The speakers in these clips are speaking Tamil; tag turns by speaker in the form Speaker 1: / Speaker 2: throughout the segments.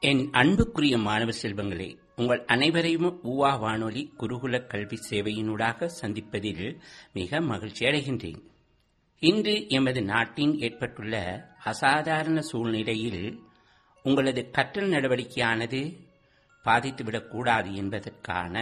Speaker 1: என் அன்புக்குரிய மாணவ செல்வங்களே உங்கள் அனைவரையும் ஊவா வானொலி குருகுல கல்வி சேவையினூடாக சந்திப்பதில் மிக மகிழ்ச்சி அடைகின்றேன் இன்று எமது நாட்டின் ஏற்பட்டுள்ள அசாதாரண சூழ்நிலையில் உங்களது கற்றல் நடவடிக்கையானது பாதித்துவிடக்கூடாது என்பதற்கான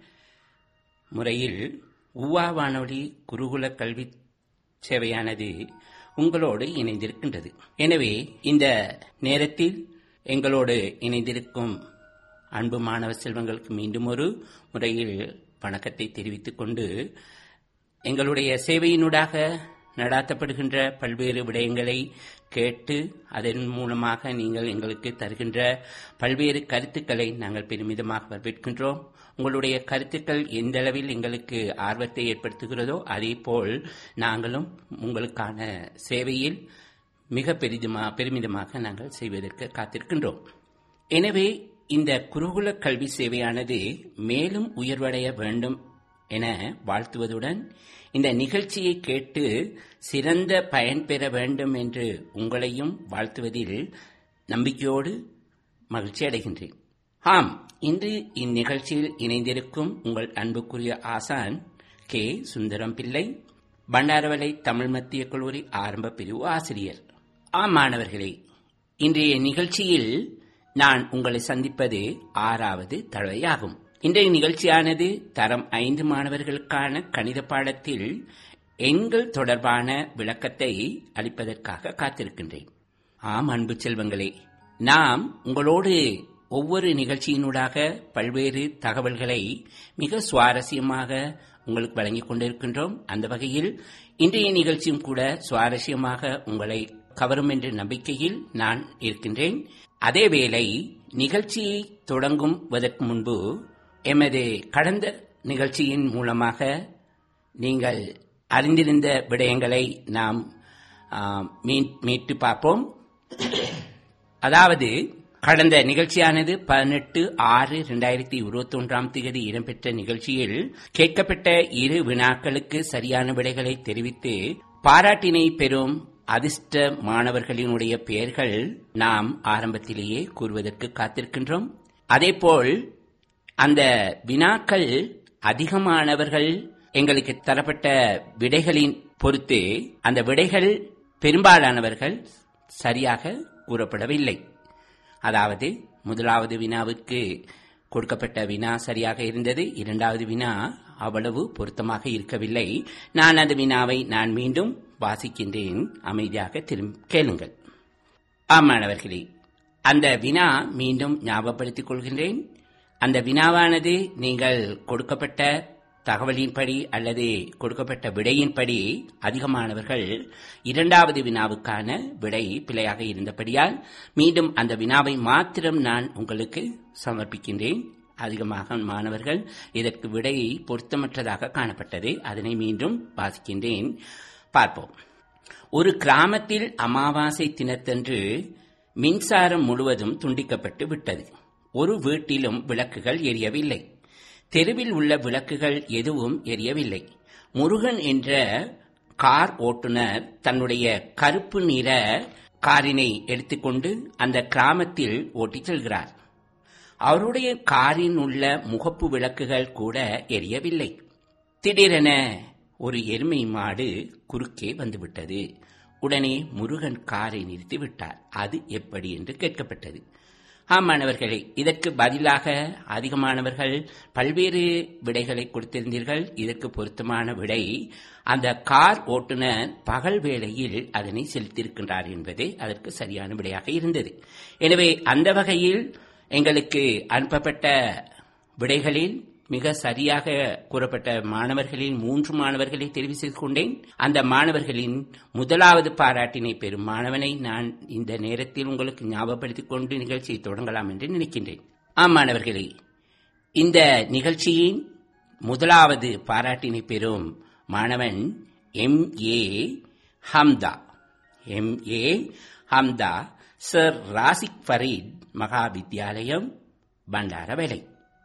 Speaker 1: முறையில் ஊவா வானொலி குருகுல கல்வி சேவையானது உங்களோடு இணைந்திருக்கின்றது எனவே இந்த நேரத்தில் எங்களோடு இணைந்திருக்கும் அன்பு மாணவ செல்வங்களுக்கு மீண்டும் ஒரு முறையில் வணக்கத்தை தெரிவித்துக் கொண்டு எங்களுடைய சேவையினூடாக நடாத்தப்படுகின்ற பல்வேறு விடயங்களை கேட்டு அதன் மூலமாக நீங்கள் எங்களுக்கு தருகின்ற பல்வேறு கருத்துக்களை நாங்கள் பெருமிதமாக வரவேற்கின்றோம் உங்களுடைய கருத்துக்கள் எந்த அளவில் எங்களுக்கு ஆர்வத்தை ஏற்படுத்துகிறதோ அதேபோல் நாங்களும் உங்களுக்கான சேவையில் மிக பெரிதுமா பெருமிதமாக நாங்கள் செய்வதற்கு காத்திருக்கின்றோம் எனவே இந்த குருகுல கல்வி சேவையானது மேலும் உயர்வடைய வேண்டும் என வாழ்த்துவதுடன் இந்த நிகழ்ச்சியை கேட்டு சிறந்த பயன் பெற வேண்டும் என்று உங்களையும் வாழ்த்துவதில் நம்பிக்கையோடு மகிழ்ச்சி அடைகின்றேன் ஆம் இன்று இந்நிகழ்ச்சியில் இணைந்திருக்கும் உங்கள் அன்புக்குரிய ஆசான் கே சுந்தரம் பிள்ளை பண்டாரவளை தமிழ் மத்திய கல்லூரி ஆரம்ப பிரிவு ஆசிரியர் ஆம் மாணவர்களே இன்றைய நிகழ்ச்சியில் நான் உங்களை சந்திப்பது ஆறாவது தடவையாகும் இன்றைய நிகழ்ச்சியானது தரம் ஐந்து மாணவர்களுக்கான கணித பாடத்தில் எண்கள் தொடர்பான விளக்கத்தை அளிப்பதற்காக காத்திருக்கின்றேன் ஆம் அன்பு செல்வங்களே நாம் உங்களோடு ஒவ்வொரு நிகழ்ச்சியினூடாக பல்வேறு தகவல்களை மிக சுவாரஸ்யமாக உங்களுக்கு வழங்கிக் கொண்டிருக்கின்றோம் அந்த வகையில் இன்றைய நிகழ்ச்சியும் கூட சுவாரஸ்யமாக உங்களை கவரும் என்ற நம்பிக்கையில் நான் இருக்கின்றேன் அதேவேளை நிகழ்ச்சியை தொடங்குவதற்கு முன்பு எமது கடந்த நிகழ்ச்சியின் மூலமாக நீங்கள் அறிந்திருந்த விடயங்களை நாம் மீட்டு பார்ப்போம் அதாவது கடந்த நிகழ்ச்சியானது பதினெட்டு ஆறு இரண்டாயிரத்தி இருபத்தி ஒன்றாம் தேதி இடம்பெற்ற நிகழ்ச்சியில் கேட்கப்பட்ட இரு வினாக்களுக்கு சரியான விடைகளை தெரிவித்து பாராட்டினை பெறும் அதிர்ஷ்ட மாணவர்களினுடைய பெயர்கள் நாம் ஆரம்பத்திலேயே கூறுவதற்கு காத்திருக்கின்றோம் அதேபோல் அந்த வினாக்கள் அதிகமானவர்கள் எங்களுக்கு தரப்பட்ட விடைகளின் பொறுத்து அந்த விடைகள் பெரும்பாலானவர்கள் சரியாக கூறப்படவில்லை அதாவது முதலாவது வினாவுக்கு கொடுக்கப்பட்ட வினா சரியாக இருந்தது இரண்டாவது வினா அவ்வளவு பொருத்தமாக இருக்கவில்லை நான் அந்த வினாவை நான் மீண்டும் வாசிக்கின்றேன் அமைதியாக திரும்ப கேளுங்கள் ஆமாணவர்களே அந்த வினா மீண்டும் ஞாபகப்படுத்திக் கொள்கின்றேன் அந்த வினாவானது நீங்கள் கொடுக்கப்பட்ட தகவலின்படி அல்லது கொடுக்கப்பட்ட விடையின்படி அதிகமானவர்கள் இரண்டாவது வினாவுக்கான விடை பிழையாக இருந்தபடியால் மீண்டும் அந்த வினாவை மாத்திரம் நான் உங்களுக்கு சமர்ப்பிக்கின்றேன் அதிகமாக மாணவர்கள் இதற்கு விடை பொருத்தமற்றதாக காணப்பட்டது அதனை மீண்டும் வாசிக்கின்றேன் பார்ப்போம் ஒரு கிராமத்தில் அமாவாசை தினத்தன்று மின்சாரம் முழுவதும் துண்டிக்கப்பட்டு விட்டது ஒரு வீட்டிலும் விளக்குகள் எரியவில்லை தெருவில் உள்ள விளக்குகள் எதுவும் எரியவில்லை முருகன் என்ற கார் ஓட்டுநர் தன்னுடைய கருப்பு நிற காரினை எடுத்துக்கொண்டு அந்த கிராமத்தில் ஓட்டிச் செல்கிறார் அவருடைய காரின் உள்ள முகப்பு விளக்குகள் கூட எரியவில்லை திடீரென ஒரு எருமை மாடு குறுக்கே வந்துவிட்டது உடனே முருகன் காரை நிறுத்திவிட்டார் அது எப்படி என்று கேட்கப்பட்டது ஆமாணவர்களே இதற்கு பதிலாக அதிகமானவர்கள் பல்வேறு விடைகளை கொடுத்திருந்தீர்கள் இதற்கு பொருத்தமான விடை அந்த கார் ஓட்டுநர் பகல் வேளையில் அதனை செலுத்தியிருக்கின்றார் என்பதே அதற்கு சரியான விடையாக இருந்தது எனவே அந்த வகையில் எங்களுக்கு அனுப்பப்பட்ட விடைகளில் மிக சரியாக கூறப்பட்ட மாணவர்களில் மூன்று மாணவர்களை தெரிவு செய்து கொண்டேன் அந்த மாணவர்களின் முதலாவது பாராட்டினை பெறும் மாணவனை நான் இந்த நேரத்தில் உங்களுக்கு ஞாபகப்படுத்திக் கொண்டு நிகழ்ச்சியை தொடங்கலாம் என்று நினைக்கின்றேன் ஆம் மாணவர்களே இந்த நிகழ்ச்சியின் முதலாவது பாராட்டினை பெறும் மாணவன் M A Hamtha M A Hamtha sir Razik Fareed Maha Vidyalayam Bandarawela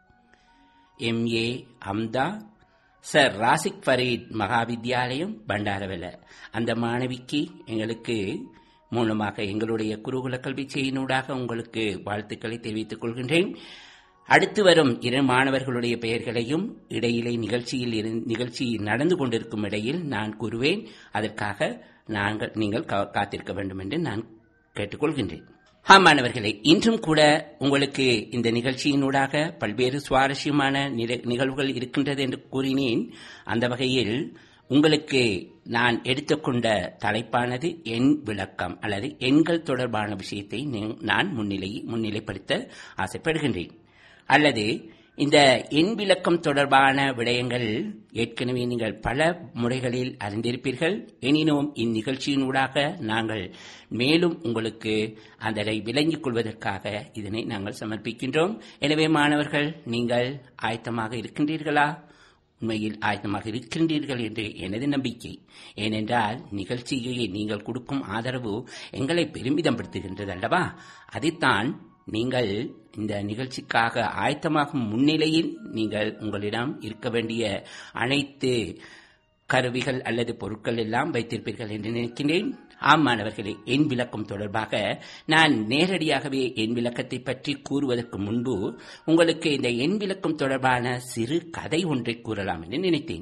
Speaker 1: M A Amtha sir Razik Fareed Mahavidyalayam Bandarawela அந்த மாணவிக்கு எங்களுக்கு மூலமாக எங்களுடைய குருகுல கல்வி செய்யினூடாக உங்களுக்கு வாழ்த்துக்களை தெரிவித்துக் கொள்கின்றேன் அடுத்து வரும் இரு மாணவர்களுடைய பெயர்களையும் இடையிலே நிகழ்ச்சியில் இரு- நிகழ்ச்சி நடந்து கொண்டிருக்கும் இடையில் நான் கூறுவேன் அதற்காக நாங்கள் நீங்கள் கா- காத்திருக்க வேண்டும் என்று நான் கேட்டுக்கொள்கின்றேன் ஆம் மாணவர்களே இன்றும் கூட உங்களுக்கு இந்த நிகழ்ச்சியினூடாக பல்வேறு சுவாரஸ்யமான நில- நிகழ்வுகள் இருக்கின்றது என்று கூறினேன் அந்த வகையில் உங்களுக்கு நான் எடுத்துக்கொண்ட தலைப்பானது எண் விளக்கம் அல்லது எண்கள் தொடர்பான விஷயத்தை நீ- நான் முன்னிலை முன்னிலைப்படுத்த ஆசைப்படுகின்றேன் அல்லது இந்த எண் விளக்கம் தொடர்பான விடயங்கள் ஏற்கனவே நீங்கள் பல முறைகளில் அறிந்திருப்பீர்கள் எனினும் இந்நிகழ்ச்சியினூடாக நாங்கள் மேலும் உங்களுக்கு அதனை விளங்கிக் கொள்வதற்காக இதனை நாங்கள் சமர்ப்பிக்கின்றோம் எனவே மாணவர்கள் நீங்கள் ஆயத்தமாக இருக்கின்றீர்களா உண்மையில் ஆயத்தமாக இருக்கின்றீர்கள் என்று எனது நம்பிக்கை ஏனென்றால் நிகழ்ச்சியை நீங்கள் கொடுக்கும் ஆதரவு எங்களை பெருமிதம் படுத்துகின்றது அல்லவா அதைத்தான் நீங்கள் இந்த நிகழ்ச்சிக்காக ஆயத்தமாகும் முன்னிலையில் நீங்கள் உங்களிடம் இருக்க வேண்டிய அனைத்து கருவிகள் அல்லது பொருட்கள் எல்லாம் வைத்திருப்பீர்கள் என்று நினைக்கின்றேன் ஆம் மாணவர்களே என் விளக்கம் தொடர்பாக நான் நேரடியாகவே என் விளக்கத்தை பற்றி கூறுவதற்கு முன்பு உங்களுக்கு இந்த எண் விளக்கம் தொடர்பான சிறு கதை ஒன்றை கூறலாம் என்று நினைத்தேன்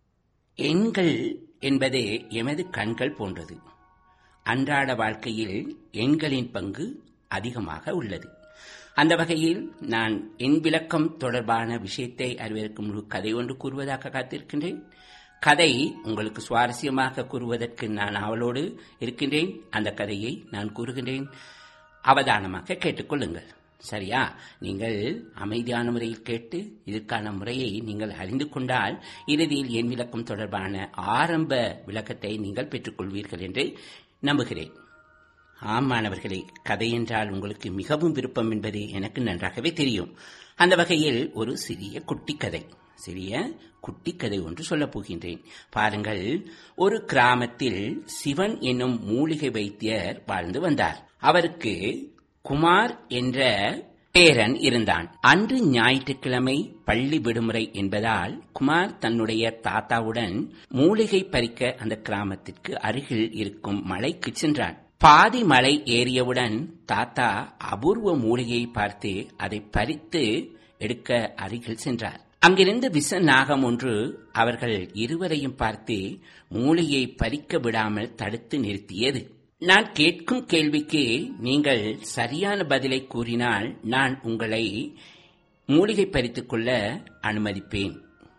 Speaker 1: எண்கள் என்பது எமது கண்கள் போன்றது அன்றாட வாழ்க்கையில் எண்களின் பங்கு அதிகமாக உள்ளது அந்த வகையில் நான் என் விளக்கம் தொடர்பான விஷயத்தை அறிவதற்கு ஒரு கதை ஒன்று கூறுவதாக காத்திருக்கின்றேன் கதை உங்களுக்கு சுவாரஸ்யமாக கூறுவதற்கு நான் அவளோடு இருக்கின்றேன் அந்த கதையை நான் கூறுகின்றேன் அவதானமாக கேட்டுக்கொள்ளுங்கள் சரியா நீங்கள் அமைதியான முறையில் கேட்டு இதற்கான முறையை நீங்கள் அறிந்து கொண்டால் இறுதியில் என் விளக்கம் தொடர்பான ஆரம்ப விளக்கத்தை நீங்கள் பெற்றுக்கொள்வீர்கள் என்று நம்புகிறேன் ஆம் மாணவர்களே கதை என்றால் உங்களுக்கு மிகவும் விருப்பம் என்பது எனக்கு நன்றாகவே தெரியும் அந்த வகையில் ஒரு சிறிய குட்டி கதை சிறிய குட்டி கதை ஒன்று சொல்லப் போகின்றேன் பாருங்கள் ஒரு கிராமத்தில் சிவன் என்னும் மூலிகை வைத்தியர் வாழ்ந்து வந்தார் அவருக்கு குமார் என்ற பேரன் இருந்தான் அன்று ஞாயிற்றுக்கிழமை பள்ளி விடுமுறை என்பதால் குமார் தன்னுடைய தாத்தாவுடன் மூலிகை பறிக்க அந்த கிராமத்திற்கு அருகில் இருக்கும் மலைக்கு சென்றான் பாதி மலை ஏறியவுடன் தாத்தா அபூர்வ மூலிகையை பார்த்து அதை பறித்து எடுக்க அருகில் சென்றார் அங்கிருந்து விச நாகம் ஒன்று அவர்கள் இருவரையும் பார்த்து மூலிகையை பறிக்க விடாமல் தடுத்து நிறுத்தியது நான் கேட்கும் கேள்விக்கு நீங்கள் சரியான பதிலை கூறினால் நான் உங்களை மூலிகை பறித்துக் கொள்ள அனுமதிப்பேன்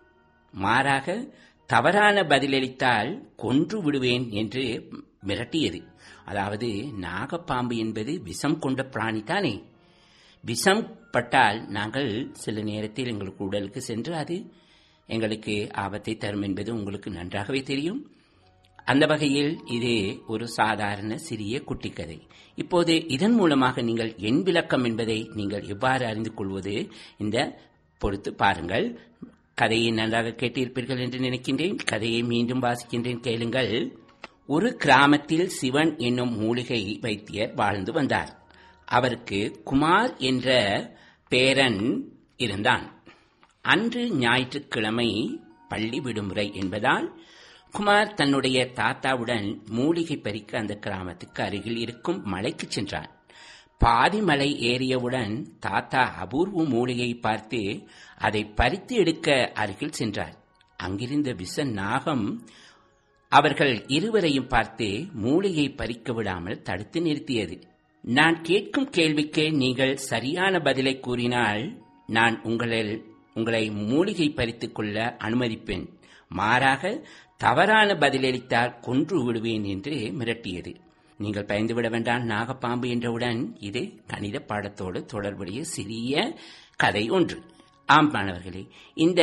Speaker 1: மாறாக தவறான பதிலளித்தால் கொன்று விடுவேன் என்று மிரட்டியது அதாவது நாகப்பாம்பு என்பது விஷம் கொண்ட பிராணி தானே விஷம் பட்டால் நாங்கள் சில நேரத்தில் எங்களுக்கு உடலுக்கு சென்று அது எங்களுக்கு ஆபத்தை தரும் என்பது உங்களுக்கு நன்றாகவே தெரியும் அந்த வகையில் இது ஒரு சாதாரண சிறிய குட்டி கதை இப்போது இதன் மூலமாக நீங்கள் என் விளக்கம் என்பதை நீங்கள் எவ்வாறு அறிந்து கொள்வது இந்த பொறுத்து பாருங்கள் கதையை நன்றாக கேட்டிருப்பீர்கள் என்று நினைக்கின்றேன் கதையை மீண்டும் வாசிக்கின்றேன் கேளுங்கள் ஒரு கிராமத்தில் சிவன் என்னும் மூலிகை வைத்தியர் வாழ்ந்து வந்தார் அவருக்கு குமார் என்ற பேரன் இருந்தான் அன்று ஞாயிற்றுக்கிழமை பள்ளி விடுமுறை என்பதால் குமார் தன்னுடைய தாத்தாவுடன் மூலிகை பறிக்க அந்த கிராமத்துக்கு அருகில் இருக்கும் மலைக்கு சென்றான் பாதி மலை ஏறியவுடன் தாத்தா அபூர்வ மூலிகையை பார்த்து அதை பறித்து எடுக்க அருகில் சென்றார் அங்கிருந்த விச நாகம் அவர்கள் இருவரையும் பார்த்து மூலிகை பறிக்க விடாமல் தடுத்து நிறுத்தியது நான் கேட்கும் கேள்விக்கு நீங்கள் சரியான பதிலை கூறினால் நான் உங்களில் உங்களை மூலிகை பறித்துக் கொள்ள அனுமதிப்பேன் மாறாக தவறான பதிலளித்தால் கொன்று விடுவேன் என்று மிரட்டியது நீங்கள் பயந்துவிட வேண்டாம் நாகப்பாம்பு என்றவுடன் இது கணித பாடத்தோடு தொடர்புடைய சிறிய கதை ஒன்று ஆம் மாணவர்களே இந்த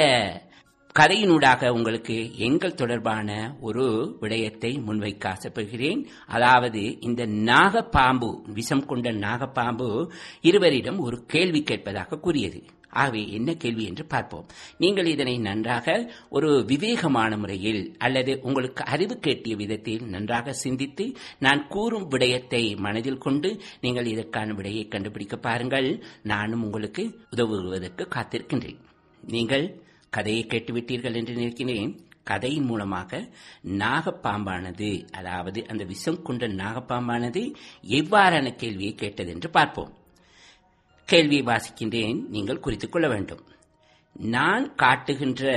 Speaker 1: கதையினூடாக உங்களுக்கு எங்கள் தொடர்பான ஒரு விடயத்தை முன்வைக்க ஆசைப்படுகிறேன் அதாவது இந்த நாகப்பாம்பு விஷம் கொண்ட நாகப்பாம்பு இருவரிடம் ஒரு கேள்வி கேட்பதாக கூறியது ஆகவே என்ன கேள்வி என்று பார்ப்போம் நீங்கள் இதனை நன்றாக ஒரு விவேகமான முறையில் அல்லது உங்களுக்கு அறிவு கேட்டிய விதத்தில் நன்றாக சிந்தித்து நான் கூறும் விடயத்தை மனதில் கொண்டு நீங்கள் இதற்கான விடையை கண்டுபிடிக்க பாருங்கள் நானும் உங்களுக்கு உதவுவதற்கு காத்திருக்கின்றேன் நீங்கள் கதையை கேட்டுவிட்டீர்கள் என்று நினைக்கிறேன் கதையின் மூலமாக நாகப்பாம்பானது அதாவது அந்த விஷம் கொண்ட நாகப்பாம்பானது எவ்வாறான கேள்வியை கேட்டது என்று பார்ப்போம் கேள்வியை வாசிக்கின்றேன் நீங்கள் குறித்துக் கொள்ள வேண்டும் நான் காட்டுகின்ற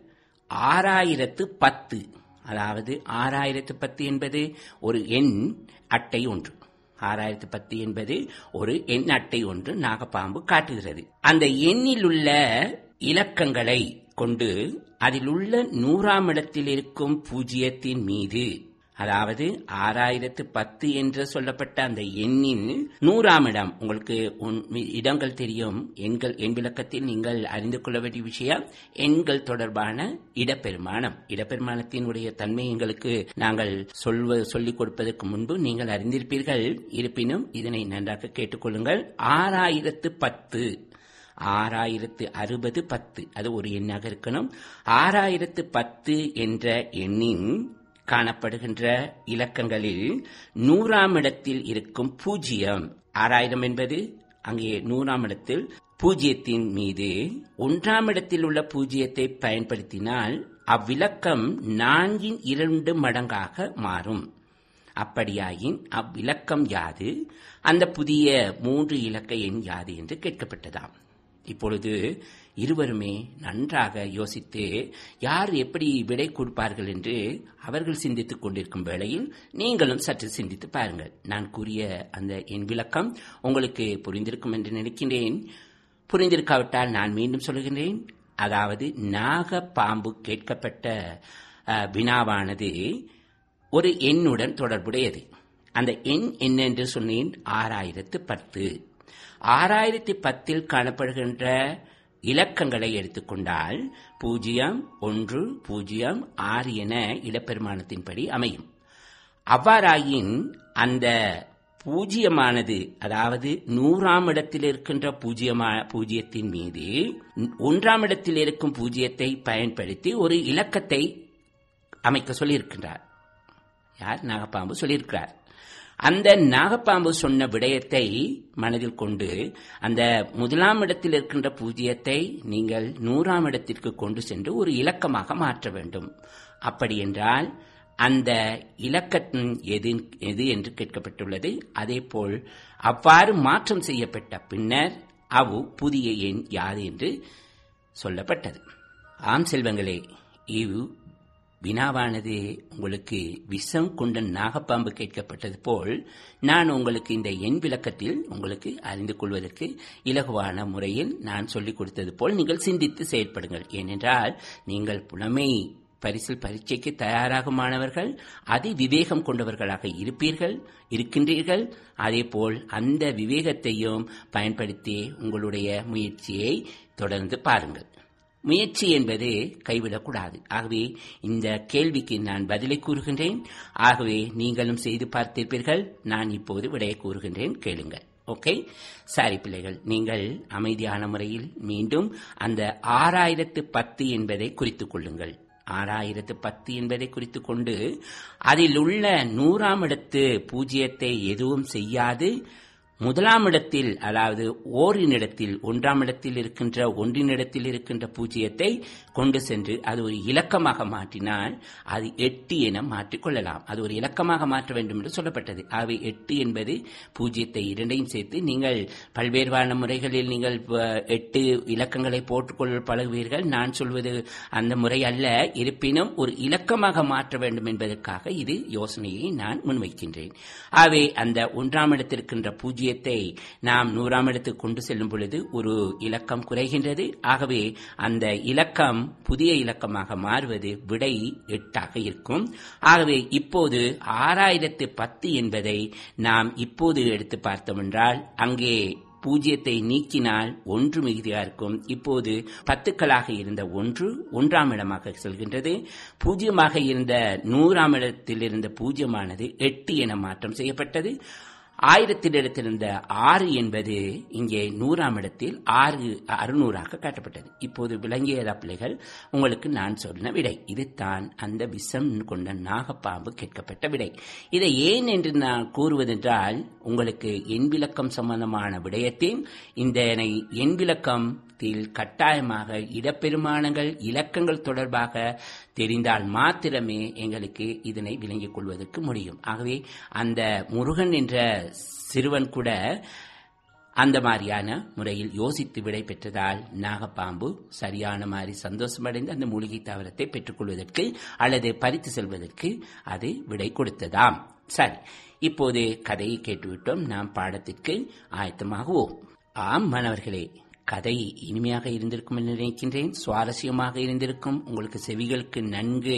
Speaker 1: ஆறாயிரத்து பத்து அதாவது ஆறாயிரத்து பத்து என்பது ஒரு எண் அட்டை ஒன்று ஆறாயிரத்து பத்து என்பது ஒரு எண் அட்டை ஒன்று நாகப்பாம்பு காட்டுகிறது அந்த எண்ணில் உள்ள இலக்கங்களை கொண்டு அதில் உள்ள நூறாம் இடத்தில் இருக்கும் பூஜ்ஜியத்தின் மீது அதாவது ஆறாயிரத்து பத்து என்று சொல்லப்பட்ட அந்த எண்ணின் நூறாம் இடம் உங்களுக்கு இடங்கள் தெரியும் எண்கள் எண் விளக்கத்தில் நீங்கள் அறிந்து கொள்ள வேண்டிய விஷயம் எண்கள் தொடர்பான இடப்பெருமானம் இடப்பெருமானத்தினுடைய தன்மை எங்களுக்கு நாங்கள் சொல்வ சொல்லிக் கொடுப்பதற்கு முன்பு நீங்கள் அறிந்திருப்பீர்கள் இருப்பினும் இதனை நன்றாக கேட்டுக்கொள்ளுங்கள் ஆறாயிரத்து பத்து ஆறாயிரத்து அறுபது பத்து அது ஒரு எண்ணாக இருக்கணும் ஆறாயிரத்து பத்து என்ற எண்ணின் காணப்படுகின்ற இலக்கங்களில் நூறாம் இடத்தில் இருக்கும் பூஜ்ஜியம் ஆறாயிரம் என்பது அங்கே நூறாம் இடத்தில் பூஜ்ஜியத்தின் மீது ஒன்றாம் இடத்தில் உள்ள பூஜ்ஜியத்தை பயன்படுத்தினால் அவ்விலக்கம் நான்கின் இரண்டு மடங்காக மாறும் அப்படியாயின் அவ்விலக்கம் யாது அந்த புதிய மூன்று இலக்க எண் யாது என்று கேட்கப்பட்டதாம் இப்பொழுது இருவருமே நன்றாக யோசித்து யார் எப்படி விடை கொடுப்பார்கள் என்று அவர்கள் சிந்தித்துக் கொண்டிருக்கும் வேளையில் நீங்களும் சற்று சிந்தித்து பாருங்கள் நான் கூறிய அந்த என் விளக்கம் உங்களுக்கு புரிந்திருக்கும் என்று நினைக்கின்றேன் புரிந்திருக்காவிட்டால் நான் மீண்டும் சொல்கின்றேன் அதாவது நாக பாம்பு கேட்கப்பட்ட வினாவானது ஒரு எண்ணுடன் தொடர்புடையது அந்த எண் என்ன என்று சொன்னேன் ஆறாயிரத்து பத்து ஆறாயிரத்தி பத்தில் காணப்படுகின்ற இலக்கங்களை எடுத்துக்கொண்டால் பூஜ்ஜியம் ஒன்று பூஜ்ஜியம் ஆறு என இடப்பெருமானத்தின்படி அமையும் அவ்வாறாயின் அந்த பூஜ்ஜியமானது அதாவது நூறாம் இடத்தில் இருக்கின்ற பூஜ்ஜியமா பூஜ்ஜியத்தின் மீது ஒன்றாம் இடத்தில் இருக்கும் பூஜ்ஜியத்தை பயன்படுத்தி ஒரு இலக்கத்தை அமைக்க சொல்லியிருக்கின்றார் யார் நாகப்பாம்பு சொல்லியிருக்கிறார் அந்த நாகப்பாம்பு சொன்ன விடயத்தை மனதில் கொண்டு அந்த முதலாம் இடத்தில் இருக்கின்ற பூஜ்ஜியத்தை நீங்கள் நூறாம் இடத்திற்கு கொண்டு சென்று ஒரு இலக்கமாக மாற்ற வேண்டும் அப்படி என்றால் அந்த இலக்கத்தின் எது எது என்று கேட்கப்பட்டுள்ளது அதேபோல் அவ்வாறு மாற்றம் செய்யப்பட்ட பின்னர் அவு புதிய எண் யாது என்று சொல்லப்பட்டது ஆம் செல்வங்களே இவ் வினாவானது உங்களுக்கு விஷம் கொண்ட நாகப்பாம்பு கேட்கப்பட்டது போல் நான் உங்களுக்கு இந்த எண் விளக்கத்தில் உங்களுக்கு அறிந்து கொள்வதற்கு இலகுவான முறையில் நான் சொல்லிக் கொடுத்தது போல் நீங்கள் சிந்தித்து செயல்படுங்கள் ஏனென்றால் நீங்கள் புலமை பரிசில் பரீட்சைக்கு தயாராகும் மாணவர்கள் அதி விவேகம் கொண்டவர்களாக இருப்பீர்கள் இருக்கின்றீர்கள் அதேபோல் அந்த விவேகத்தையும் பயன்படுத்தி உங்களுடைய முயற்சியை தொடர்ந்து பாருங்கள் முயற்சி என்பது கைவிடக்கூடாது ஆகவே இந்த கேள்விக்கு நான் பதிலை கூறுகின்றேன் ஆகவே நீங்களும் செய்து பார்த்திருப்பீர்கள் நான் இப்போது விடையை கூறுகின்றேன் கேளுங்கள் ஓகே சரி பிள்ளைகள் நீங்கள் அமைதியான முறையில் மீண்டும் அந்த ஆறாயிரத்து பத்து என்பதை குறித்துக் கொள்ளுங்கள் ஆறாயிரத்து பத்து என்பதை குறித்துக் கொண்டு அதில் உள்ள நூறாம் இடத்து பூஜ்ஜியத்தை எதுவும் செய்யாது முதலாம் இடத்தில் அதாவது ஓரினிடத்தில் ஒன்றாம் இடத்தில் இருக்கின்ற ஒன்றினிடத்தில் இருக்கின்ற பூஜ்ஜியத்தை கொண்டு சென்று அது ஒரு இலக்கமாக மாற்றினால் அது எட்டு என மாற்றிக்கொள்ளலாம் அது ஒரு இலக்கமாக மாற்ற வேண்டும் என்று சொல்லப்பட்டது ஆகவே எட்டு என்பது பூஜ்ஜியத்தை இரண்டையும் சேர்த்து நீங்கள் பல்வேறுவான முறைகளில் நீங்கள் எட்டு இலக்கங்களை போட்டுக்கொள்ள பழகுவீர்கள் நான் சொல்வது அந்த முறை அல்ல இருப்பினும் ஒரு இலக்கமாக மாற்ற வேண்டும் என்பதற்காக இது யோசனையை நான் முன்வைக்கின்றேன் ஆகவே அந்த ஒன்றாம் இடத்திற்கின்ற பூஜ்ஜியம் பூஜ்ஜியத்தை நாம் நூறாம் இடத்துக்கு கொண்டு செல்லும் பொழுது ஒரு இலக்கம் குறைகின்றது ஆகவே அந்த இலக்கம் புதிய இலக்கமாக மாறுவது விடை எட்டாக இருக்கும் ஆகவே இப்போது ஆறாயிரத்து பத்து என்பதை நாம் இப்போது எடுத்து பார்த்தோம் என்றால் அங்கே பூஜ்ஜியத்தை நீக்கினால் ஒன்று மிகுதியா இருக்கும் இப்போது பத்துக்களாக இருந்த ஒன்று ஒன்றாம் இடமாக செல்கின்றது பூஜ்ஜியமாக இருந்த நூறாம் இடத்தில் இருந்த பூஜ்ஜியமானது எட்டு என மாற்றம் செய்யப்பட்டது ஆயிரத்தில் எடுத்திருந்த ஆறு என்பது இங்கே நூறாம் இடத்தில் ஆறு அறுநூறாக காட்டப்பட்டது இப்போது விளங்கியதா பிள்ளைகள் உங்களுக்கு நான் சொன்ன விடை இதுதான் அந்த விஷம் கொண்ட நாகப்பாம்பு கேட்கப்பட்ட விடை இதை ஏன் என்று நான் கூறுவதென்றால் உங்களுக்கு எண் விளக்கம் சம்பந்தமான விடயத்தில் இந்த எண் விளக்கத்தில் கட்டாயமாக இடப்பெருமானங்கள் இலக்கங்கள் தொடர்பாக தெரிந்தால் மாத்திரமே எங்களுக்கு இதனை விளங்கிக் கொள்வதற்கு முடியும் ஆகவே அந்த முருகன் என்ற சிறுவன் கூட அந்த மாதிரியான முறையில் யோசித்து விடை பெற்றதால் நாகப்பாம்பு சரியான மாதிரி சந்தோஷமடைந்து அந்த மூலிகை தாவரத்தை பெற்றுக்கொள்வதற்கு அல்லது பறித்து செல்வதற்கு அது விடை கொடுத்ததாம் சரி இப்போது கதையை கேட்டுவிட்டோம் நாம் பாடத்திற்கு ஆயத்தமாகுவோம் ஆம் மாணவர்களே கதை இனிமையாக இருந்திருக்கும் என்று நினைக்கின்றேன் சுவாரஸ்யமாக இருந்திருக்கும் உங்களுக்கு செவிகளுக்கு நன்கு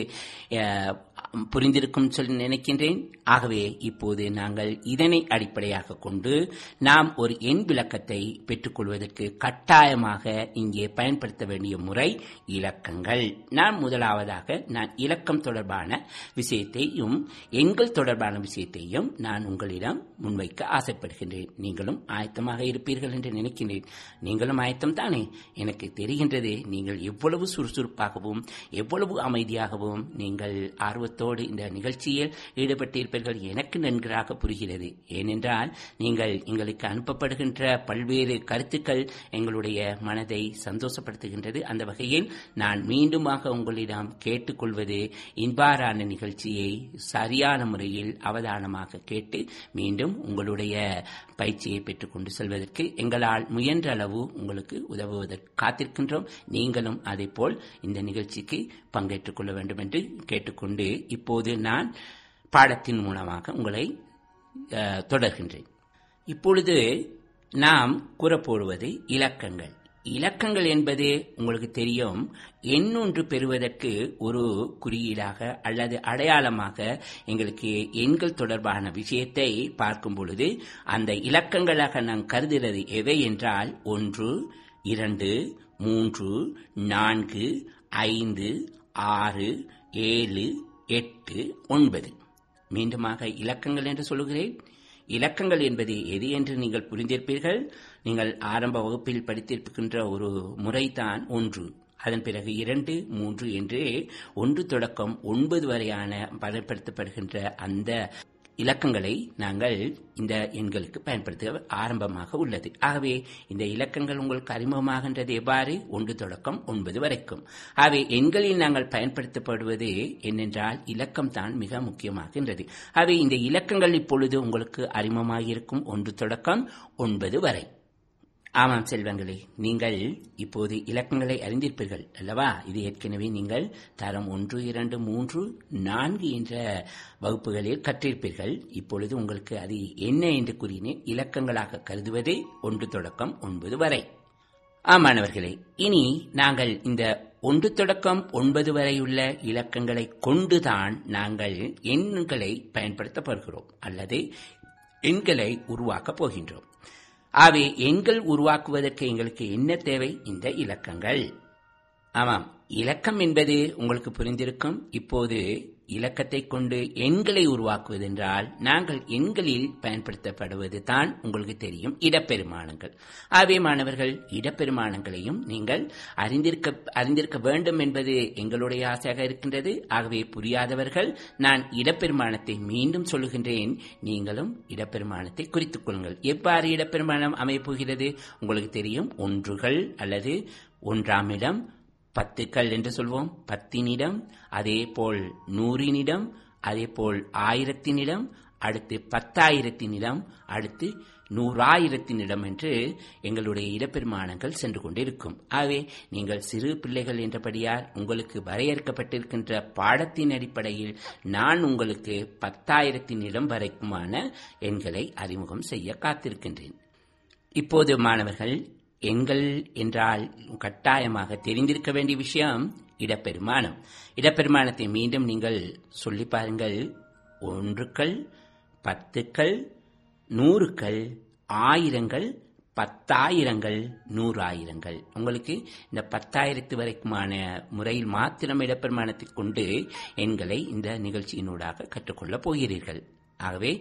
Speaker 1: புரிந்திருக்கும் சொல்லி நினைக்கின்றேன் ஆகவே இப்போது நாங்கள் இதனை அடிப்படையாக கொண்டு நாம் ஒரு எண் விளக்கத்தை பெற்றுக்கொள்வதற்கு கட்டாயமாக இங்கே பயன்படுத்த வேண்டிய முறை இலக்கங்கள் நான் முதலாவதாக நான் இலக்கம் தொடர்பான விஷயத்தையும் எண்கள் தொடர்பான விஷயத்தையும் நான் உங்களிடம் முன்வைக்க ஆசைப்படுகின்றேன் நீங்களும் ஆயத்தமாக இருப்பீர்கள் என்று நினைக்கின்றேன் நீங்களும் ஆயத்தம் தானே எனக்கு தெரிகின்றது நீங்கள் எவ்வளவு சுறுசுறுப்பாகவும் எவ்வளவு அமைதியாகவும் நீங்கள் ஆர்வத்தோடு இந்த நிகழ்ச்சியில் ஈடுபட்டிருப்பீர்கள் எனக்கு நன்றாக புரிகிறது ஏனென்றால் நீங்கள் எங்களுக்கு அனுப்பப்படுகின்ற பல்வேறு கருத்துக்கள் எங்களுடைய மனதை சந்தோஷப்படுத்துகின்றது அந்த வகையில் நான் மீண்டுமாக உங்களிடம் கேட்டுக்கொள்வது இன்பாரான நிகழ்ச்சியை சரியான முறையில் அவதானமாக கேட்டு மீண்டும் உங்களுடைய பயிற்சியை பெற்றுக்கொண்டு செல்வதற்கு எங்களால் முயன்ற அளவு உங்களுக்கு உதவுவதற்கு காத்திருக்கின்றோம் நீங்களும் அதே போல் இந்த நிகழ்ச்சிக்கு பங்கேற்றுக் கொள்ள வேண்டும் என்று கேட்டுக்கொண்டு இப்போது நான் பாடத்தின் மூலமாக உங்களை தொடர்கின்றேன் இப்பொழுது நாம் கூறப்போடுவது இலக்கங்கள் இலக்கங்கள் என்பது உங்களுக்கு தெரியும் எண்ணொன்று பெறுவதற்கு ஒரு குறியீடாக அல்லது அடையாளமாக எங்களுக்கு எண்கள் தொடர்பான விஷயத்தை பார்க்கும் பொழுது அந்த இலக்கங்களாக நாம் கருதுகிறது எவை என்றால் ஒன்று இரண்டு மூன்று நான்கு ஐந்து ஆறு ஏழு எட்டு ஒன்பது மீண்டுமாக இலக்கங்கள் என்று சொல்லுகிறேன் இலக்கங்கள் என்பது எது என்று நீங்கள் புரிந்திருப்பீர்கள் நீங்கள் ஆரம்ப வகுப்பில் படித்திருக்கின்ற ஒரு முறைதான் ஒன்று அதன் பிறகு இரண்டு மூன்று என்று ஒன்று தொடக்கம் ஒன்பது வரையான பயன்படுத்தப்படுகின்ற அந்த இலக்கங்களை நாங்கள் இந்த எண்களுக்கு பயன்படுத்த ஆரம்பமாக உள்ளது ஆகவே இந்த இலக்கங்கள் உங்களுக்கு அறிமுகமாகின்றது எவ்வாறு ஒன்று தொடக்கம் ஒன்பது வரைக்கும் ஆகவே எண்களில் நாங்கள் பயன்படுத்தப்படுவது என்னென்றால் இலக்கம் தான் மிக முக்கியமாகின்றது ஆகவே இந்த இலக்கங்கள் இப்பொழுது உங்களுக்கு அறிமுகமாகியிருக்கும் ஒன்று தொடக்கம் ஒன்பது வரை ஆமாம் செல்வங்களே நீங்கள் இப்போது இலக்கங்களை அறிந்திருப்பீர்கள் அல்லவா இது ஏற்கனவே நீங்கள் தரம் ஒன்று இரண்டு மூன்று நான்கு என்ற வகுப்புகளில் கற்றிருப்பீர்கள் இப்பொழுது உங்களுக்கு அது என்ன என்று கூறினேன் இலக்கங்களாக கருதுவது ஒன்று தொடக்கம் ஒன்பது வரை ஆமாணவர்களே இனி நாங்கள் இந்த ஒன்று தொடக்கம் ஒன்பது வரையுள்ள இலக்கங்களை கொண்டுதான் நாங்கள் எண்களை பயன்படுத்தப்படுகிறோம் அல்லது எண்களை உருவாக்கப் போகின்றோம் ஆகவே எண்கள் உருவாக்குவதற்கு எங்களுக்கு என்ன தேவை இந்த இலக்கங்கள் ஆமாம் இலக்கம் என்பது உங்களுக்கு புரிந்திருக்கும் இப்போது இலக்கத்தை கொண்டு எண்களை உருவாக்குவதென்றால் நாங்கள் எண்களில் பயன்படுத்தப்படுவது தான் உங்களுக்கு தெரியும் இடப்பெருமானங்கள் ஆகவே மாணவர்கள் இடப்பெருமானங்களையும் நீங்கள் அறிந்திருக்க அறிந்திருக்க வேண்டும் என்பது எங்களுடைய ஆசையாக இருக்கின்றது ஆகவே புரியாதவர்கள் நான் இடப்பெருமானத்தை மீண்டும் சொல்லுகின்றேன் நீங்களும் இடப்பெருமானத்தை குறித்துக் கொள்ளுங்கள் எவ்வாறு இடப்பெருமானம் அமையப்போகிறது உங்களுக்கு தெரியும் ஒன்றுகள் அல்லது ஒன்றாம் இடம் பத்துக்கள் என்று சொல்வோம் பத்தினிடம் அதே போல் நூறினிடம் அதே போல் ஆயிரத்தினிடம் அடுத்து பத்தாயிரத்தினிடம் அடுத்து நூறாயிரத்தினிடம் என்று எங்களுடைய இடப்பெருமானங்கள் சென்று கொண்டிருக்கும் ஆகவே நீங்கள் சிறு பிள்ளைகள் என்றபடியால் உங்களுக்கு வரையறுக்கப்பட்டிருக்கின்ற பாடத்தின் அடிப்படையில் நான் உங்களுக்கு பத்தாயிரத்தினிடம் வரைக்குமான எண்களை அறிமுகம் செய்ய காத்திருக்கின்றேன் இப்போது மாணவர்கள் எண்கள் என்றால் கட்டாயமாக தெரிந்திருக்க வேண்டிய விஷயம் இடப்பெருமானம் இடப்பெருமானத்தை மீண்டும் நீங்கள் சொல்லி பாருங்கள் ஒன்றுக்கள் பத்துக்கள் நூறுக்கள் ஆயிரங்கள் பத்தாயிரங்கள் நூறாயிரங்கள் உங்களுக்கு இந்த பத்தாயிரத்து வரைக்குமான முறையில் மாத்திரம் இடப்பெருமானத்தை கொண்டு எண்களை இந்த நிகழ்ச்சியினூடாக கற்றுக்கொள்ளப் போகிறீர்கள் ஆகவே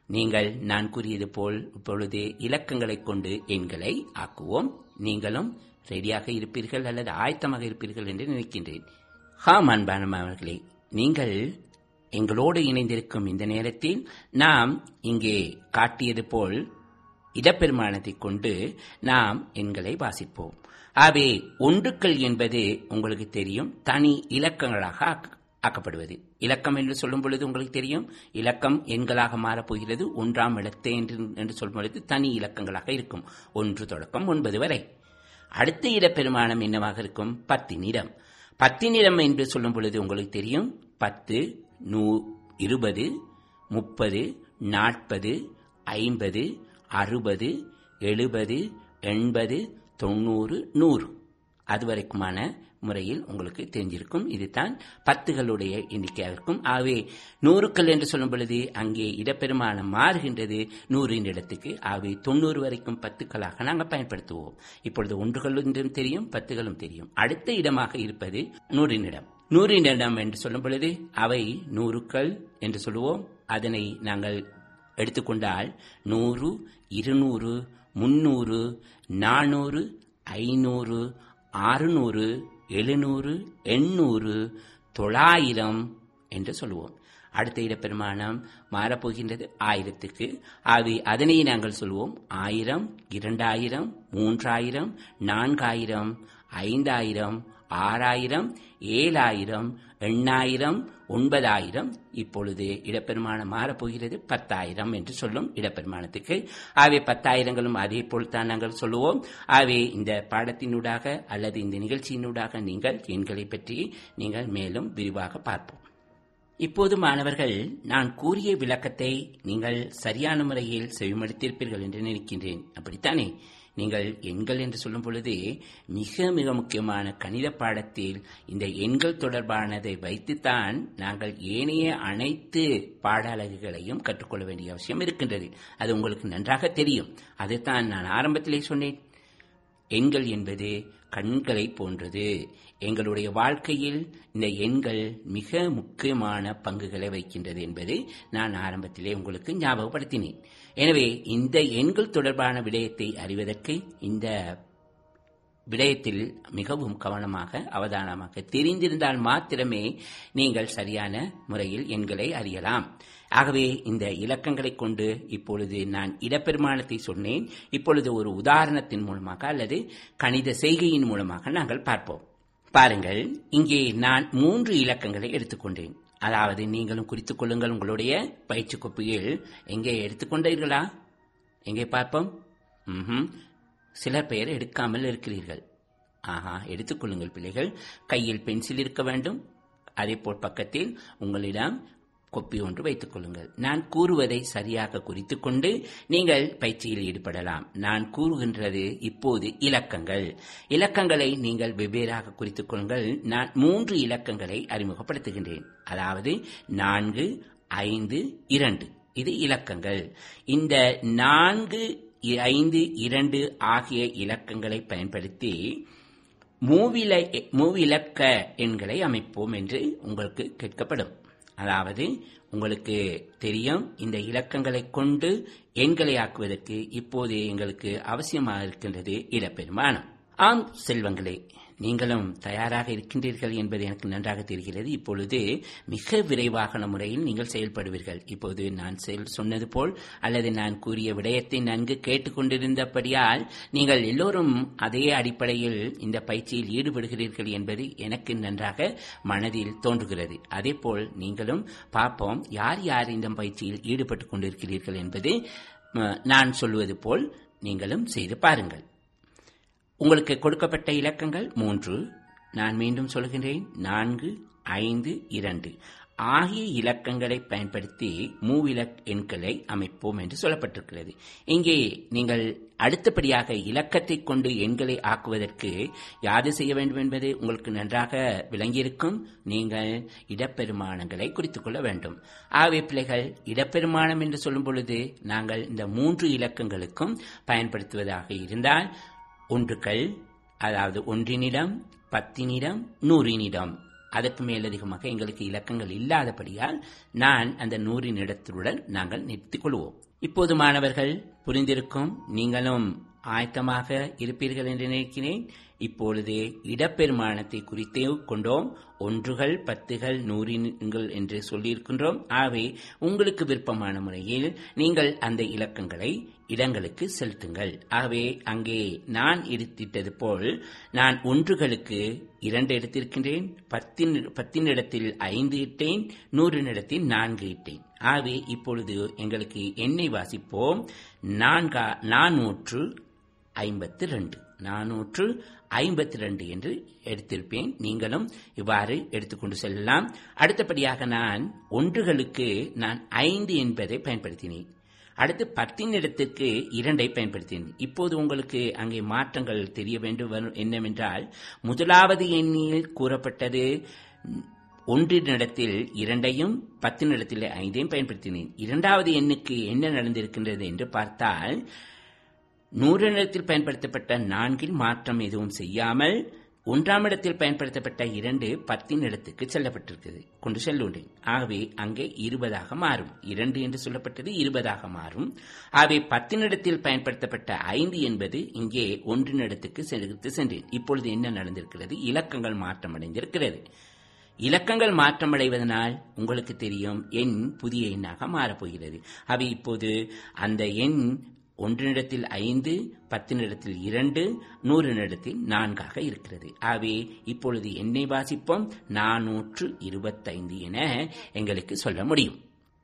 Speaker 1: நீங்கள் நான் கூறியது போல் இப்பொழுது இலக்கங்களை கொண்டு எண்களை ஆக்குவோம் நீங்களும் ரெடியாக இருப்பீர்கள் அல்லது ஆயத்தமாக இருப்பீர்கள் என்று நினைக்கின்றேன் ஹாம் அன்பான மாணவர்களே நீங்கள் எங்களோடு இணைந்திருக்கும் இந்த நேரத்தில் நாம் இங்கே காட்டியது போல் இடப்பெருமானத்தை கொண்டு நாம் எண்களை வாசிப்போம் ஆகவே ஒன்றுக்கள் என்பது உங்களுக்கு தெரியும் தனி இலக்கங்களாக ஆக்க- ஆக்கப்படுவது இலக்கம் என்று சொல்லும் பொழுது உங்களுக்கு தெரியும் இலக்கம் எண்களாக மாறப்போகிறது ஒன்றாம் இடத்தை என்று என்று சொல்லும் பொழுது தனி இலக்கங்களாக இருக்கும் ஒன்று தொடக்கம் ஒன்பது வரை அடுத்த இடப்பெருமானம் என்னவாக இருக்கும் பத்தினிடம் பத்தினிடம் என்று சொல்லும் பொழுது உங்களுக்கு தெரியும் பத்து நூ இருபது முப்பது நாற்பது ஐம்பது அறுபது எழுபது எண்பது தொண்ணூறு நூறு அதுவரைக்குமான முறையில் உங்களுக்கு தெரிஞ்சிருக்கும் இதுதான் பத்துகளுடைய எண்ணிக்கையாக இருக்கும் ஆகவே நூறுக்கள் என்று சொல்லும் பொழுது அங்கே இடப்பெருமானம் மாறுகின்றது நூறின் இடத்துக்கு ஆகவே தொண்ணூறு வரைக்கும் பத்துக்களாக நாங்கள் பயன்படுத்துவோம் இப்பொழுது ஒன்றுகள் என்றும் தெரியும் பத்துகளும் தெரியும் அடுத்த இடமாக இருப்பது நூறின் இடம் நூறின் இடம் என்று சொல்லும் பொழுது அவை நூறுக்கள் என்று சொல்லுவோம் அதனை நாங்கள் எடுத்துக்கொண்டால் நூறு இருநூறு முன்னூறு நானூறு ஐநூறு அறுநூறு எழுநூறு எண்ணூறு தொள்ளாயிரம் என்று சொல்லுவோம் அடுத்த இடப்பெருமானம் மாறப்போகின்றது ஆயிரத்துக்கு அது அதனை நாங்கள் சொல்வோம் ஆயிரம் இரண்டாயிரம் மூன்றாயிரம் நான்காயிரம் ஐந்தாயிரம் ஆறாயிரம் ஏழாயிரம் எண்ணாயிரம் ஒன்பதாயிரம் இப்பொழுது இடப்பெருமானம் மாறப்போகிறது பத்தாயிரம் என்று சொல்லும் இடப்பெருமானத்துக்கு ஆகவே பத்தாயிரங்களும் அதே போல் தான் நாங்கள் சொல்லுவோம் ஆகவே இந்த பாடத்தினூடாக அல்லது இந்த நிகழ்ச்சியினூடாக நீங்கள் எண்களை பற்றி நீங்கள் மேலும் விரிவாக பார்ப்போம் இப்போது மாணவர்கள் நான் கூறிய விளக்கத்தை நீங்கள் சரியான முறையில் செவிமடுத்திருப்பீர்கள் என்று நினைக்கின்றேன் அப்படித்தானே நீங்கள் எண்கள் என்று சொல்லும் பொழுது மிக மிக முக்கியமான கணித பாடத்தில் இந்த எண்கள் தொடர்பானதை வைத்துத்தான் நாங்கள் ஏனைய அனைத்து பாட அலகுகளையும் கற்றுக்கொள்ள வேண்டிய அவசியம் இருக்கின்றது அது உங்களுக்கு நன்றாக தெரியும் அதைத்தான் நான் ஆரம்பத்திலே சொன்னேன் எண்கள் என்பது கண்களை போன்றது எங்களுடைய வாழ்க்கையில் இந்த எண்கள் மிக முக்கியமான பங்குகளை வைக்கின்றது என்பது நான் ஆரம்பத்திலே உங்களுக்கு ஞாபகப்படுத்தினேன் எனவே இந்த எண்கள் தொடர்பான விடயத்தை அறிவதற்கு இந்த விடயத்தில் மிகவும் கவனமாக அவதானமாக தெரிந்திருந்தால் மாத்திரமே நீங்கள் சரியான முறையில் எண்களை அறியலாம் ஆகவே இந்த இலக்கங்களை கொண்டு இப்பொழுது நான் இடப்பெருமானத்தை சொன்னேன் இப்பொழுது ஒரு உதாரணத்தின் மூலமாக அல்லது கணித செய்கையின் மூலமாக நாங்கள் பார்ப்போம் பாருங்கள் இங்கே நான் மூன்று இலக்கங்களை எடுத்துக்கொண்டேன் அதாவது நீங்களும் குறித்துக் கொள்ளுங்கள் உங்களுடைய பயிற்சி கோப்பையில் எங்கே எடுத்துக்கொண்டீர்களா எங்கே பார்ப்போம் ம்ஹும். சிலர் பெயர் எடுக்காமல் இருக்கிறீர்கள் ஆஹா எடுத்துக்கொள்ளுங்கள் பிள்ளைகள் கையில் பென்சில் இருக்க வேண்டும் அதேபோல் பக்கத்தில் உங்களிடம் கொப்பி ஒன்று வைத்துக் கொள்ளுங்கள் நான் கூறுவதை சரியாக குறித்துக் கொண்டு நீங்கள் பயிற்சியில் ஈடுபடலாம் நான் கூறுகின்றது இப்போது இலக்கங்கள் இலக்கங்களை நீங்கள் வெவ்வேறாக குறித்துக் கொள்ளுங்கள் நான் மூன்று இலக்கங்களை அறிமுகப்படுத்துகின்றேன் அதாவது நான்கு ஐந்து இரண்டு இது இலக்கங்கள் இந்த நான்கு இ- ஐந்து இரண்டு ஆகிய இலக்கங்களை பயன்படுத்தி மூவில மூவிலக்க எண்களை அமைப்போம் என்று உங்களுக்கு கேட்கப்படும் அதாவது உங்களுக்கு தெரியும் இந்த இலக்கங்களை கொண்டு எண்களை ஆக்குவதற்கு இப்போது எங்களுக்கு அவசியமாக இருக்கின்றது இடப்பெருமானம் ஆம் செல்வங்களே நீங்களும் தயாராக இருக்கின்றீர்கள் என்பது எனக்கு நன்றாக தெரிகிறது இப்பொழுது மிக விரைவான முறையில் நீங்கள் செயல்படுவீர்கள் இப்போது நான் செயல் சொன்னது போல் அல்லது நான் கூறிய விடயத்தை நன்கு கேட்டுக்கொண்டிருந்தபடியால் நீங்கள் எல்லோரும் அதே அடிப்படையில் இந்த பயிற்சியில் ஈடுபடுகிறீர்கள் என்பது எனக்கு நன்றாக மனதில் தோன்றுகிறது அதேபோல் நீங்களும் பார்ப்போம் யார் யார் இந்த பயிற்சியில் ஈடுபட்டுக் கொண்டிருக்கிறீர்கள் என்பது ம, நான் சொல்வது போல் நீங்களும் செய்து பாருங்கள் உங்களுக்கு கொடுக்கப்பட்ட இலக்கங்கள் மூன்று நான் மீண்டும் சொல்கின்றேன் நான்கு ஐந்து இரண்டு ஆகிய இலக்கங்களை பயன்படுத்தி மூவிலக் எண்களை அமைப்போம் என்று சொல்லப்பட்டிருக்கிறது இங்கே நீங்கள் அடுத்தபடியாக இலக்கத்தை கொண்டு எண்களை ஆக்குவதற்கு யாது செய்ய வேண்டும் என்பது உங்களுக்கு நன்றாக விளங்கியிருக்கும் நீங்கள் இடப்பெருமானங்களை குறித்துக் கொள்ள வேண்டும் ஆகவே பிள்ளைகள் இடப்பெருமானம் என்று சொல்லும் பொழுது நாங்கள் இந்த மூன்று இலக்கங்களுக்கும் பயன்படுத்துவதாக இருந்தால் ஒன்றுக்கள் அதாவது ஒன்றினிடம் பத்தினிடம் நூறினிடம் அதற்கு மேலதிகமாக எங்களுக்கு இலக்கங்கள் இல்லாதபடியால் நான் அந்த நூறின் இடத்துடன் நாங்கள் நிறுத்திக் கொள்வோம் இப்போது மாணவர்கள் புரிந்திருக்கும் நீங்களும் ஆயத்தமாக இருப்பீர்கள் என்று நினைக்கிறேன் இப்பொழுது இடப்பெருமானத்தை குறித்தே கொண்டோம் ஒன்றுகள் பத்துகள் நூறின்கள் என்று சொல்லியிருக்கின்றோம் ஆகவே உங்களுக்கு விருப்பமான முறையில் நீங்கள் அந்த இலக்கங்களை இடங்களுக்கு செலுத்துங்கள் ஆகவே அங்கே நான் எடுத்திட்டது போல் நான் ஒன்றுகளுக்கு இரண்டு எடுத்திருக்கின்றேன் பத்தின் பத்தின் இடத்தில் ஐந்து இட்டேன் நூறின் இடத்தில் நான்கு இட்டேன் ஆகவே இப்பொழுது எங்களுக்கு எண்ணை வாசிப்போம் நான்கா நானூற்று ஐம்பத்து ரெண்டு நானூற்று ஐம்பத்தி ரெண்டு என்று எடுத்திருப்பேன் நீங்களும் இவ்வாறு எடுத்துக்கொண்டு செல்லலாம் அடுத்தபடியாக நான் ஒன்றுகளுக்கு நான் ஐந்து என்பதை பயன்படுத்தினேன் அடுத்து பத்தின் இடத்திற்கு இரண்டை பயன்படுத்தினேன் இப்போது உங்களுக்கு அங்கே மாற்றங்கள் தெரிய வேண்டும் என்னவென்றால் முதலாவது எண்ணில் கூறப்பட்டது ஒன்றினிடத்தில் இரண்டையும் பத்தினிடத்தில் ஐந்தையும் பயன்படுத்தினேன் இரண்டாவது எண்ணுக்கு என்ன நடந்திருக்கின்றது என்று பார்த்தால் நூறினத்தில் பயன்படுத்தப்பட்ட நான்கில் மாற்றம் எதுவும் செய்யாமல் ஒன்றாம் இடத்தில் பயன்படுத்தப்பட்ட இரண்டு பத்தின் இடத்துக்கு செல்லப்பட்டிருக்கிறது கொண்டு செல்லுண்டேன் ஆகவே அங்கே இருபதாக மாறும் இரண்டு என்று சொல்லப்பட்டது இருபதாக மாறும் ஆகவே பத்தின் இடத்தில் பயன்படுத்தப்பட்ட ஐந்து என்பது இங்கே ஒன்றின் இடத்துக்கு செலுத்து சென்றேன் இப்பொழுது என்ன நடந்திருக்கிறது இலக்கங்கள் மாற்றமடைந்திருக்கிறது இலக்கங்கள் மாற்றமடைவதனால் உங்களுக்கு தெரியும் எண் புதிய எண்ணாக மாறப்போகிறது அவை இப்போது அந்த எண் ஒன்றினிடத்தில் ஐந்து பத்தினிடத்தில் இரண்டு நூறினிடத்தில் நான்காக இருக்கிறது ஆகவே இப்பொழுது எண்ணை வாசிப்போம் நானூற்று இருபத்தைந்து என எங்களுக்கு சொல்ல முடியும்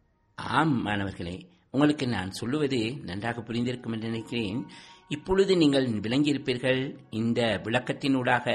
Speaker 1: ஆம் மாணவர்களே உங்களுக்கு நான் சொல்லுவது நன்றாக புரிந்திருக்கும் என்று நினைக்கிறேன் இப்பொழுது நீங்கள் விளங்கியிருப்பீர்கள் இந்த விளக்கத்தினூடாக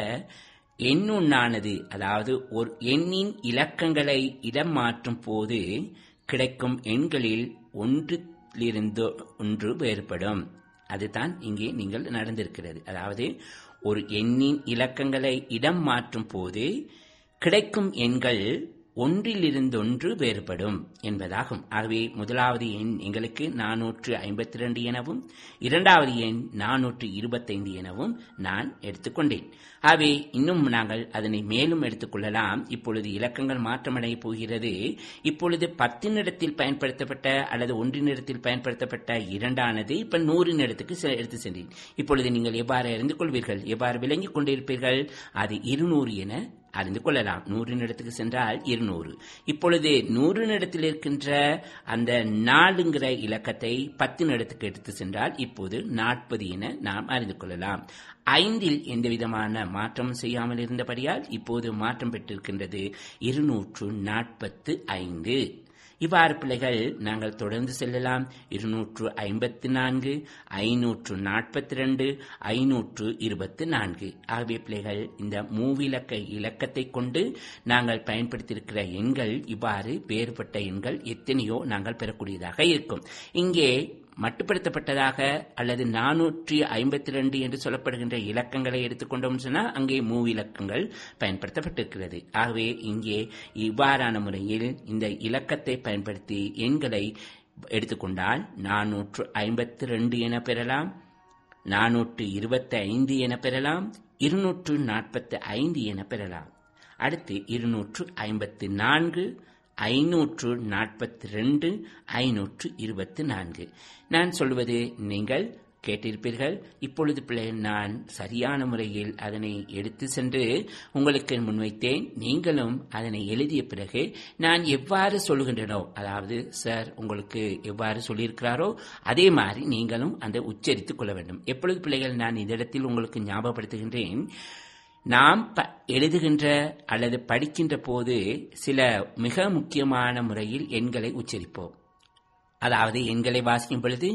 Speaker 1: எண்ணுண்ணானது அதாவது ஒரு எண்ணின் இலக்கங்களை இடம் மாற்றும் போது கிடைக்கும் எண்களில் ஒன்று இருந்து ஒன்று வேறுபடும் அதுதான் இங்கே நீங்கள் நடந்திருக்கிறது அதாவது ஒரு எண்ணின் இலக்கங்களை இடம் மாற்றும் போது கிடைக்கும் எண்கள் ஒன்றிலிருந்தொன்று வேறுபடும் என்பதாகும் ஆகவே முதலாவது எண் எங்களுக்கு நானூற்று ஐம்பத்தி ரெண்டு எனவும் இரண்டாவது எண் நானூற்று இருபத்தைந்து எனவும் நான் எடுத்துக்கொண்டேன் ஆகவே இன்னும் நாங்கள் அதனை மேலும் எடுத்துக்கொள்ளலாம் இப்பொழுது இலக்கங்கள் மாற்றமடைய போகிறது இப்பொழுது பத்தினிடத்தில் பயன்படுத்தப்பட்ட அல்லது ஒன்றினிடத்தில் பயன்படுத்தப்பட்ட இரண்டானது இப்ப நூறின் இடத்துக்கு எடுத்து சென்றேன் இப்பொழுது நீங்கள் எவ்வாறு அறிந்து கொள்வீர்கள் எவ்வாறு விளங்கிக் கொண்டிருப்பீர்கள் அது இருநூறு என அறிந்து கொள்ளலாம் நூறின் இடத்துக்கு சென்றால் இருநூறு இப்பொழுது நூறின் இடத்தில் இருக்கின்ற அந்த நாலுங்கிற இலக்கத்தை பத்தின் இடத்துக்கு எடுத்து சென்றால் இப்போது நாற்பது என நாம் அறிந்து கொள்ளலாம் ஐந்தில் எந்த விதமான மாற்றம் செய்யாமல் இருந்தபடியால் இப்போது மாற்றம் பெற்றிருக்கின்றது இருநூற்று நாற்பத்து ஐந்து இவ்வாறு பிள்ளைகள் நாங்கள் தொடர்ந்து செல்லலாம் இருநூற்று ஐம்பத்தி நான்கு ஐநூற்று நாற்பத்தி ரெண்டு ஐநூற்று இருபத்தி நான்கு ஆகிய பிள்ளைகள் இந்த மூவிலக்க இலக்கத்தை கொண்டு நாங்கள் பயன்படுத்தியிருக்கிற எண்கள் இவ்வாறு வேறுபட்ட எண்கள் எத்தனையோ நாங்கள் பெறக்கூடியதாக இருக்கும் இங்கே மட்டுப்படுத்தப்பட்டதாக அல்லது நானூற்றி ஐம்பத்தி ரெண்டு என்று சொல்லப்படுகின்ற இலக்கங்களை எடுத்துக்கொண்டோம் சொன்னால் அங்கே மூவிலக்கங்கள் பயன்படுத்தப்பட்டிருக்கிறது ஆகவே இங்கே இவ்வாறான முறையில் இந்த இலக்கத்தை பயன்படுத்தி எண்களை எடுத்துக்கொண்டால் நானூற்று ஐம்பத்தி ரெண்டு என பெறலாம் நானூற்று இருபத்தி ஐந்து என பெறலாம் இருநூற்று நாற்பத்தி ஐந்து என பெறலாம் அடுத்து இருநூற்று ஐம்பத்தி நான்கு ஐநூற்று நாற்பத்தி ரெண்டு ஐநூற்று இருபத்தி நான்கு நான் சொல்வது நீங்கள் கேட்டிருப்பீர்கள் இப்பொழுது பிள்ளை நான் சரியான முறையில் அதனை எடுத்து சென்று உங்களுக்கு முன்வைத்தேன் நீங்களும் அதனை எழுதிய பிறகு நான் எவ்வாறு சொல்லுகின்றனோ அதாவது சார் உங்களுக்கு எவ்வாறு சொல்லியிருக்கிறாரோ அதே மாதிரி நீங்களும் அந்த உச்சரித்துக் கொள்ள வேண்டும் எப்பொழுது பிள்ளைகள் நான் இந்த இடத்தில் உங்களுக்கு ஞாபகப்படுத்துகின்றேன் நாம் எழுதுகின்ற அல்லது படிக்கின்ற போது சில மிக முக்கியமான முறையில் எண்களை உச்சரிப்போம் அதாவது எண்களை வாசிக்கும் பொழுது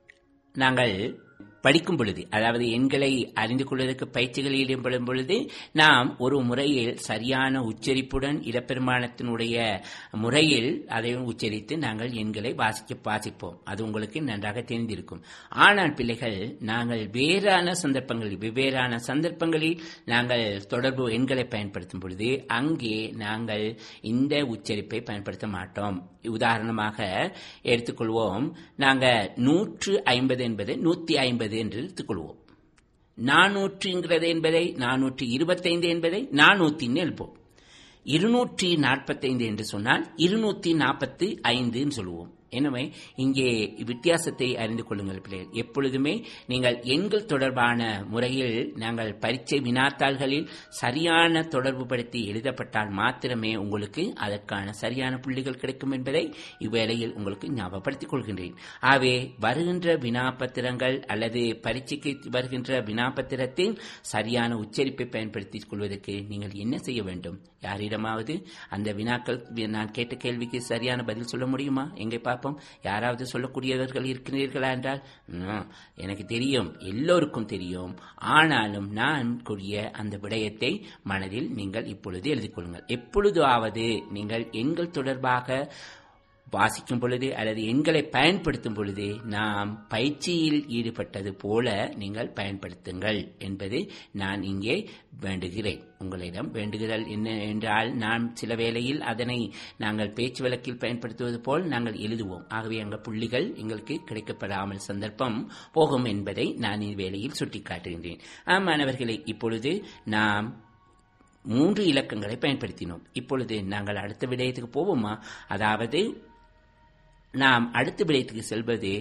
Speaker 1: நாங்கள் படிக்கும் பொழுது அதாவது எண்களை அறிந்து கொள்வதற்கு பயிற்சிகள் ஈடுபடும் பொழுது நாம் ஒரு முறையில் சரியான உச்சரிப்புடன் இடப்பெருமானத்தினுடைய முறையில் அதை உச்சரித்து நாங்கள் எண்களை வாசிக்க வாசிப்போம் அது உங்களுக்கு நன்றாக தெரிந்திருக்கும் ஆனால் பிள்ளைகள் நாங்கள் வேறான சந்தர்ப்பங்களில் வெவ்வேறான சந்தர்ப்பங்களில் நாங்கள் தொடர்பு எண்களை பயன்படுத்தும் பொழுது அங்கே நாங்கள் இந்த உச்சரிப்பை பயன்படுத்த மாட்டோம் உதாரணமாக எடுத்துக்கொள்வோம் நாங்கள் நூற்று ஐம்பது என்பது நூத்தி ஐம்பது என்று எடுத்துக்கொள்வோம் நானூற்றுங்கிறது என்பதை நானூற்றி இருபத்தைந்து என்பதை நானூத்தின்னு எழுப்போம் இருநூற்றி நாற்பத்தைந்து என்று சொன்னால் இருநூற்றி நாற்பத்தி ஐந்துன்னு சொல்லுவோம் எனவே இங்கே வித்தியாசத்தை அறிந்து கொள்ளுங்கள் பிள்ளைகள் எப்பொழுதுமே நீங்கள் எண்கள் தொடர்பான முறையில் நாங்கள் பரீட்சை வினாத்தாள்களில் சரியான தொடர்பு படுத்தி எழுதப்பட்டால் மாத்திரமே உங்களுக்கு அதற்கான சரியான புள்ளிகள் கிடைக்கும் என்பதை இவ்வேளையில் உங்களுக்கு ஞாபகப்படுத்திக் கொள்கின்றேன் ஆகவே வருகின்ற வினாபத்திரங்கள் அல்லது பரீட்சைக்கு வருகின்ற வினாபத்திரத்தின் சரியான உச்சரிப்பை பயன்படுத்திக் கொள்வதற்கு நீங்கள் என்ன செய்ய வேண்டும் யாரிடமாவது அந்த வினாக்கள் நான் கேட்ட கேள்விக்கு சரியான பதில் சொல்ல முடியுமா எங்கே பார்ப்போம் யாராவது சொல்லக்கூடியவர்கள் இருக்கிறீர்களா என்றால் "ம், எனக்கு தெரியும் எல்லோருக்கும் தெரியும் ஆனாலும் நான் கூறிய அந்த விடயத்தை மனதில் நீங்கள் இப்பொழுது எழுதிக் கொள்ளுங்கள் எப்பொழுதாவது நீங்கள் எண்கள் தொடர்பாக வாசிக்கும் பொழுது அல்லது எண்களை பயன்படுத்தும் பொழுது நாம் பயிற்சியில் ஈடுபட்டது போல நீங்கள் பயன்படுத்துங்கள் என்பது நான் இங்கே வேண்டுகிறேன் உங்களிடம் வேண்டுகிறல் என்ன என்றால் நான் சில வேளையில் அதனை நாங்கள் பேச்சு வழக்கில் பயன்படுத்துவது போல் நாங்கள் எழுதுவோம் ஆகவே அங்க புள்ளிகள் எங்களுக்கு கிடைக்கப்படாமல் சந்தர்ப்பம் போகும் என்பதை நான் இவ்வேளையில் சுட்டிக்காட்டுகின்றேன் ஆம் மாணவர்களே இப்பொழுது நாம் மூன்று இலக்கங்களை பயன்படுத்தினோம் இப்பொழுது நாங்கள் அடுத்த விடயத்துக்கு போவோமா அதாவது நாம் அடுத்த விடயத்துக்கு செல்வது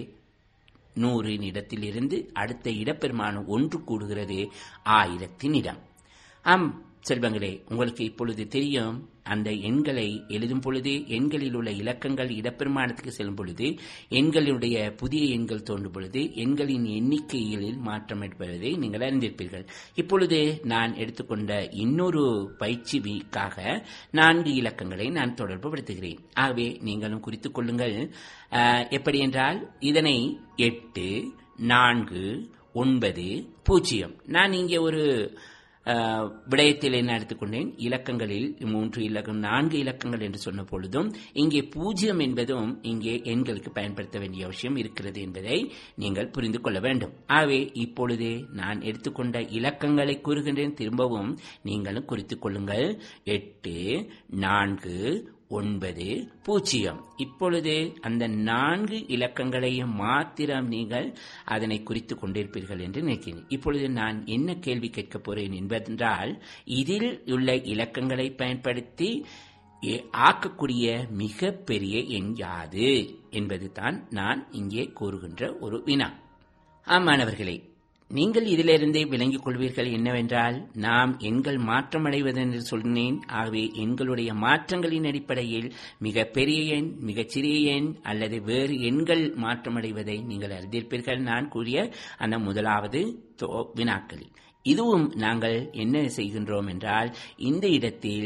Speaker 1: நூறின் இடத்திலிருந்து அடுத்த இடப்பெருமானம் ஒன்று கூடுகிறது ஆயிரத்தின் இடம் ஆம் செல்வங்களே உங்களுக்கு இப்பொழுது தெரியும் அந்த எண்களை எழுதும் பொழுது எண்களில் உள்ள இலக்கங்கள் இடப்பெருமானத்துக்கு செல்லும் பொழுது எண்களுடைய புதிய எண்கள் தோன்றும் பொழுது எண்களின் எண்ணிக்கைகளில் மாற்றம் ஏற்படுவதை நீங்கள் அறிந்திருப்பீர்கள் இப்பொழுது நான் எடுத்துக்கொண்ட இன்னொரு பயிற்சிக்காக நான்கு இலக்கங்களை நான் தொடர்புபடுத்துகிறேன் ஆகவே நீங்களும் குறித்துக் கொள்ளுங்கள் அஹ், எப்படி என்றால் இதனை எட்டு நான்கு ஒன்பது பூஜ்ஜியம் நான் இங்கே ஒரு அஹ், விடயத்தில் என்ன எடுத்துக்கொண்டேன் இலக்கங்களில் மூன்று இலக்கம் நான்கு இலக்கங்கள் என்று சொன்ன பொழுதும் இங்கே பூஜ்ஜியம் என்பதும் இங்கே எண்களுக்கு பயன்படுத்த வேண்டிய அவசியம் இருக்கிறது என்பதை நீங்கள் புரிந்து கொள்ள வேண்டும் ஆகவே இப்பொழுது நான் எடுத்துக்கொண்ட இலக்கங்களை கூறுகின்றேன் திரும்பவும் நீங்களும் குறித்துக் கொள்ளுங்கள் எட்டு நான்கு ஒன்பது பூஜ்ஜியம் இப்பொழுது அந்த நான்கு இலக்கங்களையும் மாத்திரம் நீங்கள் அதனை குறித்துக் கொண்டிருப்பீர்கள் என்று நினைக்கிறேன் இப்பொழுது நான் என்ன கேள்வி கேட்கப் போறேன் என்பதென்றால் இதில் உள்ள இலக்கங்களை பயன்படுத்தி எ- ஆக்கக்கூடிய மிகப்பெரிய எண் யாது என்பது தான் நான் இங்கே கூறுகின்ற ஒரு வினா ஆம் மாணவர்களே நீங்கள் இதிலிருந்தே விளங்கிக் கொள்வீர்கள் என்னவென்றால் நாம் எண்கள் மாற்றமடைவதென்று சொன்னேன் ஆகவே எண்களுடைய மாற்றங்களின் அடிப்படையில் மிக பெரிய எண் மிகச் சிறிய எண் அல்லது வேறு எண்கள் மாற்றமடைவதை நீங்கள் அறிந்திருப்பீர்கள் நான் கூறிய அந்த முதலாவது தோ- வினாக்களில் இதுவும் நாங்கள் என்ன செய்கின்றோம் என்றால் இந்த இடத்தில்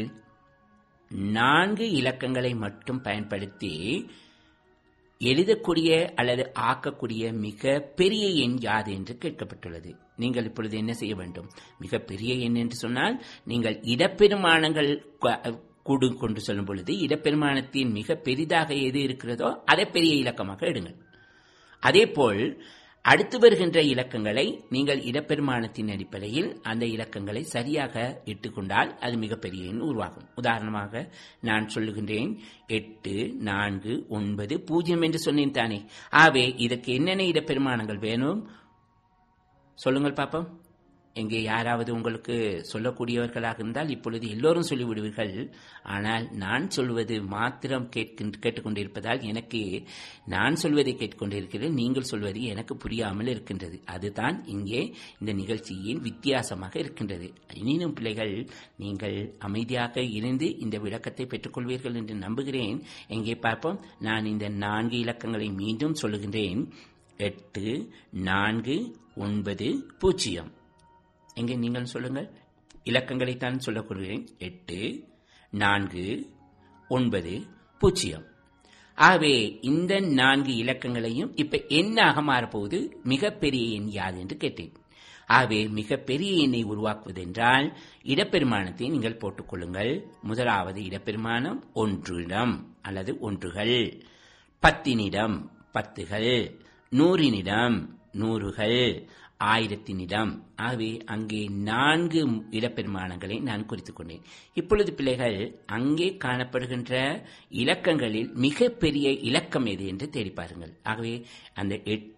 Speaker 1: நான்கு இலக்கங்களை மட்டும் பயன்படுத்தி எழுதக்கூடிய அல்லது ஆக்கக்கூடிய மிக பெரிய எண் யாது என்று கேட்கப்பட்டுள்ளது நீங்கள் இப்பொழுது என்ன செய்ய வேண்டும் மிக பெரிய எண் என்று சொன்னால் நீங்கள் இடப்பெருமானங்கள் க- கூடு கொண்டு சொல்லும் பொழுது இடப்பெருமானத்தின் மிக பெரிதாக எது இருக்கிறதோ அதை பெரிய இலக்கமாக எடுங்கள் அதேபோல் அடுத்து வருகின்ற இலக்கங்களை நீங்கள் இடப்பெருமானத்தின் அடிப்படையில் அந்த இலக்கங்களை சரியாக இட்டுக்கொண்டால் அது மிகப்பெரிய எண் உருவாகும் உதாரணமாக நான் சொல்லுகின்றேன் எட்டு நான்கு ஒன்பது பூஜ்ஜியம் என்று சொன்னேன் தானே ஆகவே இதற்கு என்னென்ன இடப்பெருமானங்கள் வேணும் சொல்லுங்கள் பாப்போம் எங்கே யாராவது உங்களுக்கு சொல்லக்கூடியவர்களாக இருந்தால் இப்பொழுது எல்லோரும் சொல்லிவிடுவீர்கள் ஆனால் நான் சொல்வது மாத்திரம் கேட்கின்ற கேட்டுக்கொண்டிருப்பதால் எனக்கு நான் சொல்வதை கேட்டுக்கொண்டிருக்கிறேன் நீங்கள் சொல்வது எனக்கு புரியாமல் இருக்கின்றது அதுதான் இங்கே இந்த நிகழ்ச்சியின் வித்தியாசமாக இருக்கின்றது எனினும் பிள்ளைகள் நீங்கள் அமைதியாக இருந்து இந்த விளக்கத்தை பெற்றுக்கொள்வீர்கள் என்று நம்புகிறேன் எங்கே பார்ப்போம் நான் இந்த நான்கு இலக்கங்களை மீண்டும் சொல்லுகின்றேன் எட்டு நான்கு ஒன்பது பூஜ்ஜியம் எங்கே நீங்கள் சொல்லுங்கள் இலக்கங்களைத்தான் சொல்லக்கூறுகிறேன் எட்டு நான்கு ஒன்பது பூஜ்ஜியம் ஆகவே இந்த நான்கு இலக்கங்களையும் இப்ப எண்ணாக மாறப்போவது மிகப்பெரிய எண் யாது என்று கேட்டேன் ஆகவே மிகப்பெரிய எண்ணை உருவாக்குவதென்றால் இடப்பெருமானத்தை நீங்கள் போட்டுக்கொள்ளுங்கள் முதலாவது இடப்பெருமானம் ஒன்றிடம் அல்லது ஒன்றுகள் பத்தினிடம் பத்துகள் நூறினிடம் நூறுகள் ஆயிரத்தினிடம் ஆகவே அங்கே நான்கு இடப்பெருமானங்களை நான் குறித்துக் கொண்டேன் இப்பொழுது பிள்ளைகள் அங்கே காணப்படுகின்ற இலக்கங்களில் மிகப்பெரிய இலக்கம் எது என்று தேடி பாருங்கள் ஆகவே அந்த எட்டு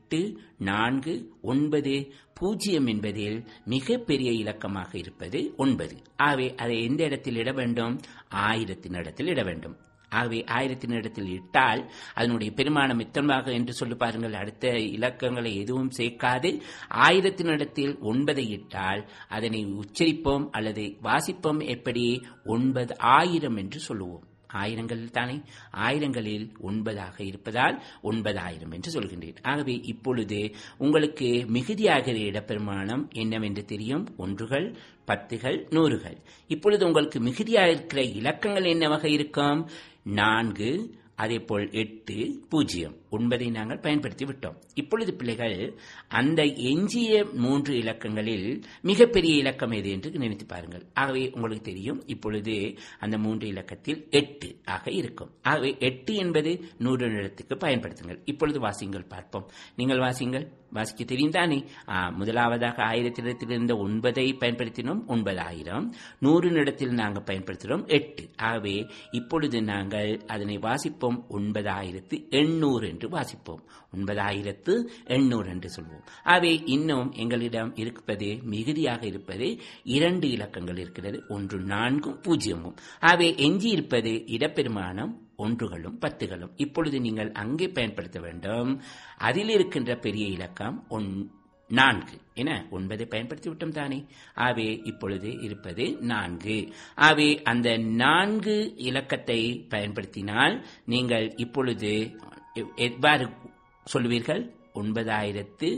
Speaker 1: எட்டு நான்கு ஒன்பது பூஜ்ஜியம் என்பதில் மிகப்பெரிய இலக்கமாக இருப்பது ஒன்பது ஆகவே அதை எந்த இடத்தில் இட வேண்டும் ஆயிரத்தின் இடத்தில் இட வேண்டும் ஆகவே ஆயிரத்தின் இடத்தில் இட்டால் அதனுடைய பெருமானம் எத்தனமாக என்று சொல்லி பாருங்கள் அடுத்த இலக்கங்களை எதுவும் சேர்க்காது ஆயிரத்தின் இடத்தில் ஒன்பதை இட்டால் அதனை உச்சரிப்போம் அல்லது வாசிப்போம் எப்படி ஒன்பது ஆயிரம் என்று சொல்லுவோம் ஆயிரங்களில் தானே ஆயிரங்களில் ஒன்பதாக இருப்பதால் ஒன்பதாயிரம் என்று சொல்கின்றேன் ஆகவே இப்பொழுது உங்களுக்கு மிகுதியாகிற இடப்பெருமானம் என்னவென்று தெரியும் ஒன்றுகள் பத்துகள் நூறுகள் இப்பொழுது உங்களுக்கு மிகுதியாக இருக்கிற இலக்கங்கள் என்னவாக இருக்கும் நான்கு அதேபோல் எட்டு பூஜ்ஜியம் ஒன்பதை நாங்கள் பயன்படுத்தி விட்டோம் இப்பொழுது பிள்ளைகள் அந்த எஞ்சிய மூன்று இலக்கங்களில் மிகப்பெரிய இலக்கம் எது என்று நினைத்து பாருங்கள் ஆகவே உங்களுக்கு தெரியும் இப்பொழுது அந்த மூன்று இலக்கத்தில் எட்டு ஆக இருக்கும் ஆகவே எட்டு என்பது நூறு நிலத்துக்கு பயன்படுத்துங்கள் இப்பொழுது வாசிங்கள் பார்ப்போம் நீங்கள் வாசிங்கள் வாசிக்க தெரியும் தானே முதலாவதாக ஆயிரத்திடத்தில் இருந்த ஒன்பதை பயன்படுத்தினோம் ஒன்பதாயிரம் நூறு நிலத்தில் நாங்கள் பயன்படுத்தினோம் எட்டு ஆகவே இப்பொழுது நாங்கள் அதனை வாசிப்போம் ஒன்பதாயிரத்து எண்ணூறு என்று வாசிப்போம் ஒன்பதாயிரத்து எண்ணூறு என்று சொல்வோம் ஆகவே இன்னும் எங்களிடம் இருப்பது மிகுதியாக இருப்பது இரண்டு இலக்கங்கள் இருக்கிறது ஒன்று நான்கும் பூஜ்ஜியமும் ஆகவே எஞ்சி இருப்பது இடப்பெருமானம் ஒன்றுகளும் பத்துகளும் இப்பொழுது நீங்கள் அங்கே பயன்படுத்த வேண்டும் அதில் இருக்கின்ற பெரிய இலக்கம் ஒன் நான்கு என ஒன்பதை பயன்படுத்தி விட்டோம் தானே ஆவே இப்பொழுது இருப்பது நான்கு ஆவே அந்த நான்கு இலக்கத்தை பயன்படுத்தினால் நீங்கள் இப்பொழுது எவ்வாறு சொல்லுவீர்கள் ஒன்பதாயிரத்து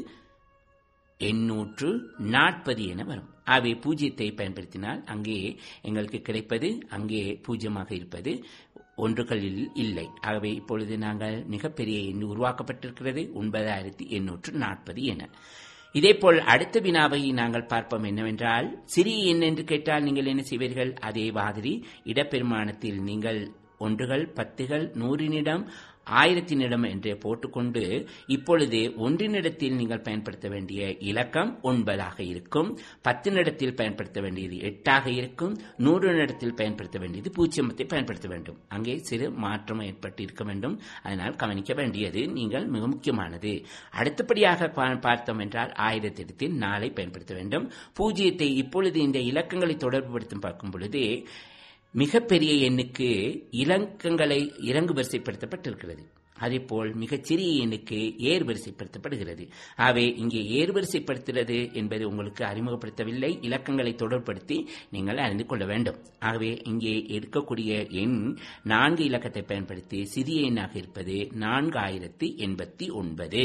Speaker 1: எண்ணூற்று நாற்பது என வரும் ஆகவே பூஜ்ஜியத்தை பயன்படுத்தினால் அங்கே எங்களுக்கு கிடைப்பது அங்கே பூஜ்ஜியமாக இருப்பது ஒன்றுகளில் இல்லை ஆகவே இப்பொழுது நாங்கள் மிகப்பெரிய எண் உருவாக்கப்பட்டிருக்கிறது ஒன்பதாயிரத்தி எண்ணூற்று நாற்பது என இதேபோல் அடுத்த வினாவை நாங்கள் பார்ப்போம் என்னவென்றால் சிறிய எண் என்று கேட்டால் நீங்கள் என்ன செய்வீர்கள் அதே மாதிரி இடப்பெருமானத்தில் நீங்கள் ஒன்றுகள் பத்துகள் நூறினிடம் ஆயிரத்தினிடம் என்று போட்டுக்கொண்டு இப்பொழுது ஒன்றினிடத்தில் நீங்கள் பயன்படுத்த வேண்டிய இலக்கம் ஒன்பதாக இருக்கும் பத்தினிடத்தில் பயன்படுத்த வேண்டியது எட்டாக இருக்கும் நூறினிடத்தில் பயன்படுத்த வேண்டியது பூஜ்ஜியமத்தை பயன்படுத்த வேண்டும் அங்கே சிறு மாற்றம் ஏற்பட்டு இருக்க வேண்டும் அதனால் கவனிக்க வேண்டியது நீங்கள் மிக முக்கியமானது அடுத்தபடியாக பார்த்தோம் என்றால் ஆயிரத்திடத்தில் நாளை பயன்படுத்த வேண்டும் பூஜ்ஜியத்தை இப்பொழுது இந்த இலக்கங்களை தொடர்புபடுத்தும் பார்க்கும் பொழுது மிகப்பெரிய எண்ணுக்கு இலக்கங்களை இறங்கு வரிசைப்படுத்தப்பட்டிருக்கிறது அதேபோல் மிகச்சிறிய எண்ணுக்கு ஏர் வரிசைப்படுத்தப்படுகிறது ஆகவே இங்கே ஏர் வரிசைப்படுத்துகிறது என்பது உங்களுக்கு அறிமுகப்படுத்தவில்லை இலக்கங்களை தொடர்படுத்தி நீங்கள் அறிந்து கொள்ள வேண்டும் ஆகவே இங்கே எடுக்கக்கூடிய எண் நான்கு இலக்கத்தை பயன்படுத்தி சிறிய எண்ணாக இருப்பது நான்காயிரத்தி எண்பத்தி ஒன்பது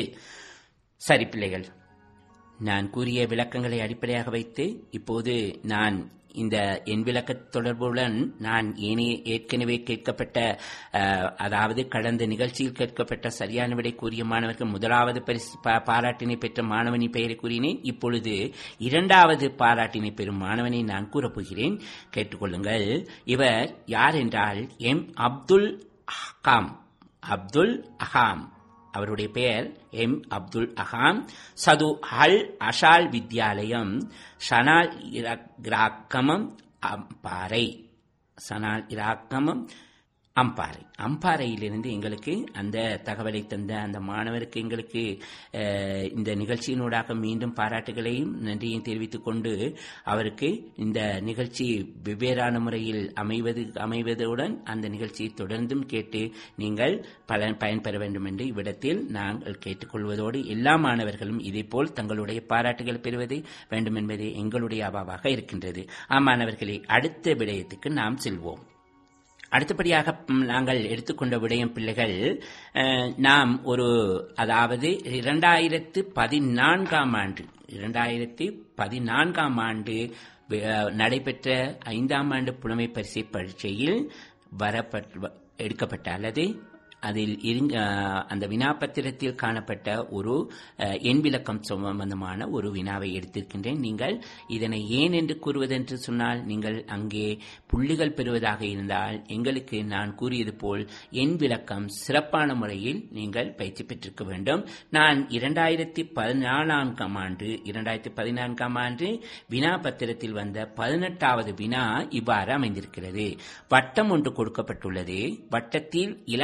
Speaker 1: சரி பிள்ளைகள் நான் கூறிய விளக்கங்களை அடிப்படையாக வைத்து இப்போது நான் இந்த என் விளக்க தொடர்புடன் நான் ஏனே ஏற்கனவே கேட்கப்பட்ட அதாவது கடந்த நிகழ்ச்சியில் கேட்கப்பட்ட சரியான விடை கூறிய மாணவர்கள் முதலாவது பரிசு பாராட்டினை பெற்ற மாணவனின் பெயரை கூறினேன் இப்பொழுது இரண்டாவது பாராட்டினை பெறும் மாணவனை நான் கூறப்போகிறேன் கேட்டுக்கொள்ளுங்கள் இவர் யார் என்றால் எம் அப்துல் அஹாம் அப்துல் அஹாம் அவருடைய பெயர் எம் அப்துல் அஹாம் சது ஹல் அஷால் வித்யாலயம் ஷனால் இராக்கமம் அம்பாறை சனால் இராக்கமம் அம்பாறை அம்பாறையிலிருந்து எங்களுக்கு அந்த தகவலை தந்த அந்த மாணவருக்கு எங்களுக்கு இந்த நிகழ்ச்சியினூடாக மீண்டும் பாராட்டுகளையும் நன்றியையும் தெரிவித்துக் கொண்டு அவருக்கு இந்த நிகழ்ச்சி வெவ்வேறான முறையில் அமைவது அமைவதுடன் அந்த நிகழ்ச்சியை தொடர்ந்தும் கேட்டு நீங்கள் பலன் பயன்பெற வேண்டும் என்று இவ்விடத்தில் நாங்கள் கேட்டுக்கொள்வதோடு எல்லா மாணவர்களும் இதேபோல் தங்களுடைய பாராட்டுகள் பெறுவது வேண்டும் என்பதே எங்களுடைய அபாவாக இருக்கின்றது ஆமாணவர்களே அடுத்த விடயத்துக்கு நாம் செல்வோம் அடுத்தபடியாக நாங்கள் எடுத்துக்கொண்ட விடயம் பிள்ளைகள் நாம் ஒரு அதாவது இரண்டாயிரத்து பதினான்காம் ஆண்டு இரண்டாயிரத்தி பதினான்காம் ஆண்டு நடைபெற்ற ஐந்தாம் ஆண்டு புலமை பரிசை பரீட்சையில் வரப்பட்ட எடுக்கப்பட்ட அல்லது அதில் இருங்க அந்த வினாபத்திரத்தில் காணப்பட்ட ஒரு எண் விளக்கம் சம்பந்தமான ஒரு வினாவை எடுத்திருக்கின்றேன் நீங்கள் இதனை ஏன் என்று கூறுவதென்று சொன்னால் நீங்கள் அங்கே புள்ளிகள் பெறுவதாக இருந்தால் எங்களுக்கு நான் கூறியது போல் எண் விளக்கம் சிறப்பான முறையில் நீங்கள் பயிற்சி பெற்றிருக்க வேண்டும் நான் இரண்டாயிரத்தி பதினான்காம் ஆண்டு இரண்டாயிரத்தி பதினான்காம் ஆண்டு வினா பத்திரத்தில் வந்த பதினெட்டாவது வினா இவ்வாறு அமைந்திருக்கிறது வட்டம் ஒன்று கொடுக்கப்பட்டுள்ளது வட்டத்தில் இலக்கங்களாக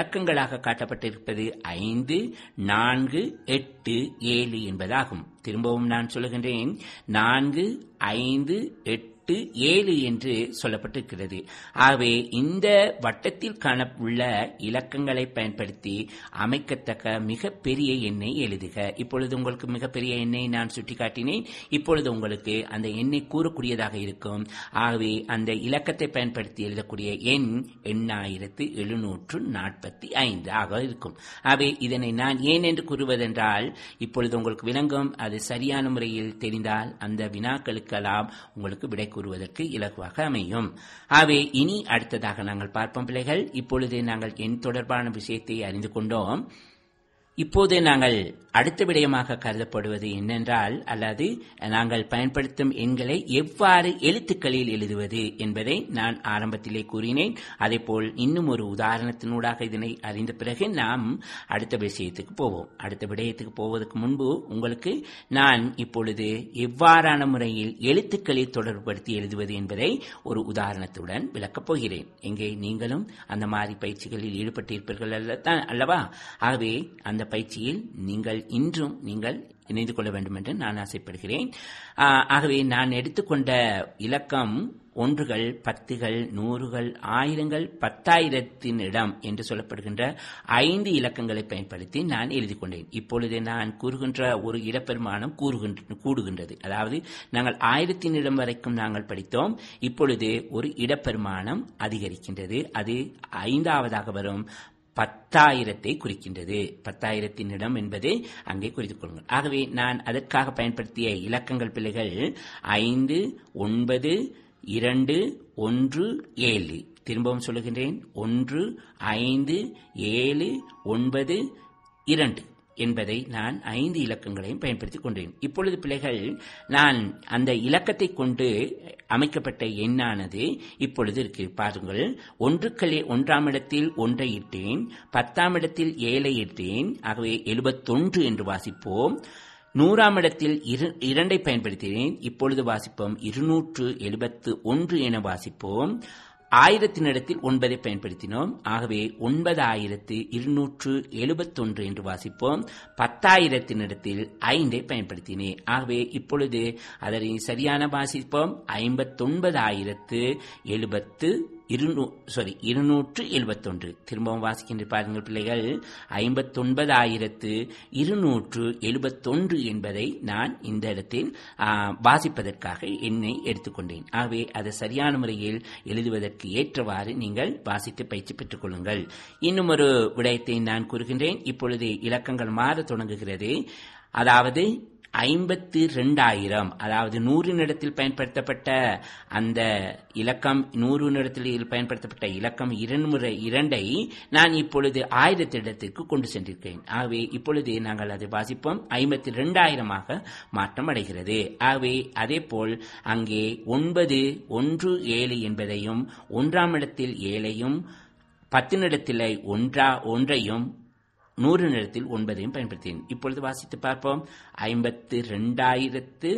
Speaker 1: குறியீடாக காட்டப்பட்டிருப்பது ஐந்து நான்கு எட்டு ஏழு என்பதாகும் திரும்பவும் நான் சொல்லுகின்றேன் நான்கு ஐந்து எட்டு ஏழு என்று சொல்லப்பட்டிருக்கிறது ஆகவே இந்த வட்டத்தில் காண உள்ள இலக்கங்களை பயன்படுத்தி அமைக்கத்தக்க மிகப்பெரிய எண்ணை எழுதுக இப்பொழுது உங்களுக்கு மிகப்பெரிய எண்ணை நான் சுட்டிக்காட்டினேன் இப்பொழுது உங்களுக்கு அந்த எண்ணை கூறக்கூடியதாக இருக்கும் ஆகவே அந்த இலக்கத்தை பயன்படுத்தி எழுதக்கூடிய எண் எண்ணாயிரத்து எழுநூற்று நாற்பத்தி ஐந்து ஆக இருக்கும் ஆகவே இதனை நான் ஏன் என்று கூறுவதென்றால் இப்பொழுது உங்களுக்கு விளங்கும் அது சரியான முறையில் தெரிந்தால் அந்த வினாக்களுக்கெல்லாம் உங்களுக்கு விடை கூறுவதற்கு இலகுவாக அமையும் ஆகவே இனி அடுத்ததாக நாங்கள் பார்ப்போம் பிள்ளைகள் இப்பொழுது நாங்கள் எண் தொடர்பான விஷயத்தை அறிந்து கொண்டோம் இப்போது நாங்கள் அடுத்த விடயமாக கருதப்படுவது என்னென்றால் அல்லது நாங்கள் பயன்படுத்தும் எண்களை எவ்வாறு எழுத்துக்களில் எழுதுவது என்பதை நான் ஆரம்பத்திலே கூறினேன் அதேபோல் இன்னும் ஒரு உதாரணத்தினூடாக இதனை அறிந்த பிறகு நாம் அடுத்த விஷயத்துக்கு போவோம் அடுத்த விடயத்துக்கு போவதற்கு முன்பு உங்களுக்கு நான் இப்பொழுது எவ்வாறான முறையில் எழுத்துக்களில் தொடர்புபடுத்தி எழுதுவது என்பதை ஒரு உதாரணத்துடன் விளக்கப் போகிறேன் எங்கே நீங்களும் அந்த மாதிரி பயிற்சிகளில் ஈடுபட்டிருப்பீர்கள் அல்லத்தான் அல்லவா ஆகவே அந்த பயிற்சியில் நீங்கள் இன்றும் நீங்கள் இணைந்து கொள்ள வேண்டும் என்று நான் ஆசைப்படுகிறேன் ஆகவே நான் எடுத்துக்கொண்ட இலக்கம் ஒன்றுகள் பத்துகள் நூறுகள் ஆயிரங்கள் பத்தாயிரத்தின் இடம் என்று சொல்லப்படுகின்ற ஐந்து இலக்கங்களை பயன்படுத்தி நான் எழுதி கொண்டேன் இப்பொழுது நான் கூறுகின்ற ஒரு இடப்பெருமானம் கூடுகின்றது அதாவது நாங்கள் ஆயிரத்தின் இடம் வரைக்கும் நாங்கள் படித்தோம் இப்பொழுது ஒரு இடப்பெருமானம் அதிகரிக்கின்றது அது ஐந்தாவதாக வரும் பத்தாயிரத்தை குறிக்கின்றது பத்தாயிரத்தின் இடம் என்பது அங்கே குறித்துக் கொள்ளுங்கள் ஆகவே நான் அதற்காக பயன்படுத்திய இலக்கங்கள் பிள்ளைகள் ஐந்து ஒன்பது இரண்டு ஒன்று ஏழு திரும்பவும் சொல்லுகின்றேன் ஒன்று ஐந்து ஏழு ஒன்பது இரண்டு என்பதை நான் ஐந்து இலக்கங்களையும் பயன்படுத்திக் கொண்டேன் இப்பொழுது பிள்ளைகள் நான் அந்த இலக்கத்தை கொண்டு அமைக்கப்பட்ட எண்ணானது இப்பொழுது இருக்கு பாருங்கள் ஒன்றுக்களே ஒன்றாம் இடத்தில் ஒன்றை இட்டேன் பத்தாம் இடத்தில் ஏழை இட்டேன் ஆகவே எழுபத்தொன்று என்று வாசிப்போம் நூறாம் இடத்தில் இரண்டை பயன்படுத்தினேன் இப்பொழுது வாசிப்போம் இருநூற்று எழுபத்து ஒன்று என வாசிப்போம் ஆயிரத்தின் இடத்தில் ஒன்பதை பயன்படுத்தினோம் ஆகவே ஒன்பதாயிரத்து இருநூற்று எழுபத்தொன்று என்று வாசிப்போம் பத்தாயிரத்தின் இடத்தில் ஐந்தை பயன்படுத்தினேன் ஆகவே இப்பொழுது அதனை சரியான வாசிப்போம் ஐம்பத்தொன்பதாயிரத்து எழுபத்து இருநூ சாரி இருநூற்று எழுபத்தொன்று திரும்பவும் வாசிக்கின்ற பாருங்கள் பிள்ளைகள் ஐம்பத்தொன்பதாயிரத்து இருநூற்று எழுபத்தொன்று என்பதை நான் இந்த இடத்தில் வாசிப்பதற்காக எண்ணை எடுத்துக்கொண்டேன் ஆகவே அதை சரியான முறையில் எழுதுவதற்கு ஏற்றவாறு நீங்கள் வாசித்து பயிற்சி பெற்றுக் கொள்ளுங்கள் இன்னும் ஒரு விடயத்தை நான் கூறுகின்றேன் இப்பொழுது இலக்கங்கள் மாற தொடங்குகிறது அதாவது ஐம்பத்து ரெண்டாயிரம் அதாவது நூறு இடத்தில் பயன்படுத்தப்பட்ட அந்த இலக்கம் நூறு இடத்தில் பயன்படுத்தப்பட்ட இலக்கம் இரண்டு இரண்டை நான் இப்பொழுது ஆயிரத்தி இடத்திற்கு கொண்டு சென்றிருக்கிறேன் ஆகவே இப்பொழுது நாங்கள் அதை வாசிப்போம் ஐம்பத்தி ரெண்டாயிரமாக மாற்றம் அடைகிறது ஆகவே அதே போல் அங்கே ஒன்பது ஒன்று ஏழு என்பதையும் ஒன்றாம் இடத்தில் ஏழையும் பத்தினிடத்தில் ஒன்றா ஒன்றையும் நூறு நிறத்தில் ஒன்பதையும் பயன்படுத்தினேன் இப்பொழுது வாசித்து பார்ப்போம் ஐம்பத்து ரெண்டாயிரத்து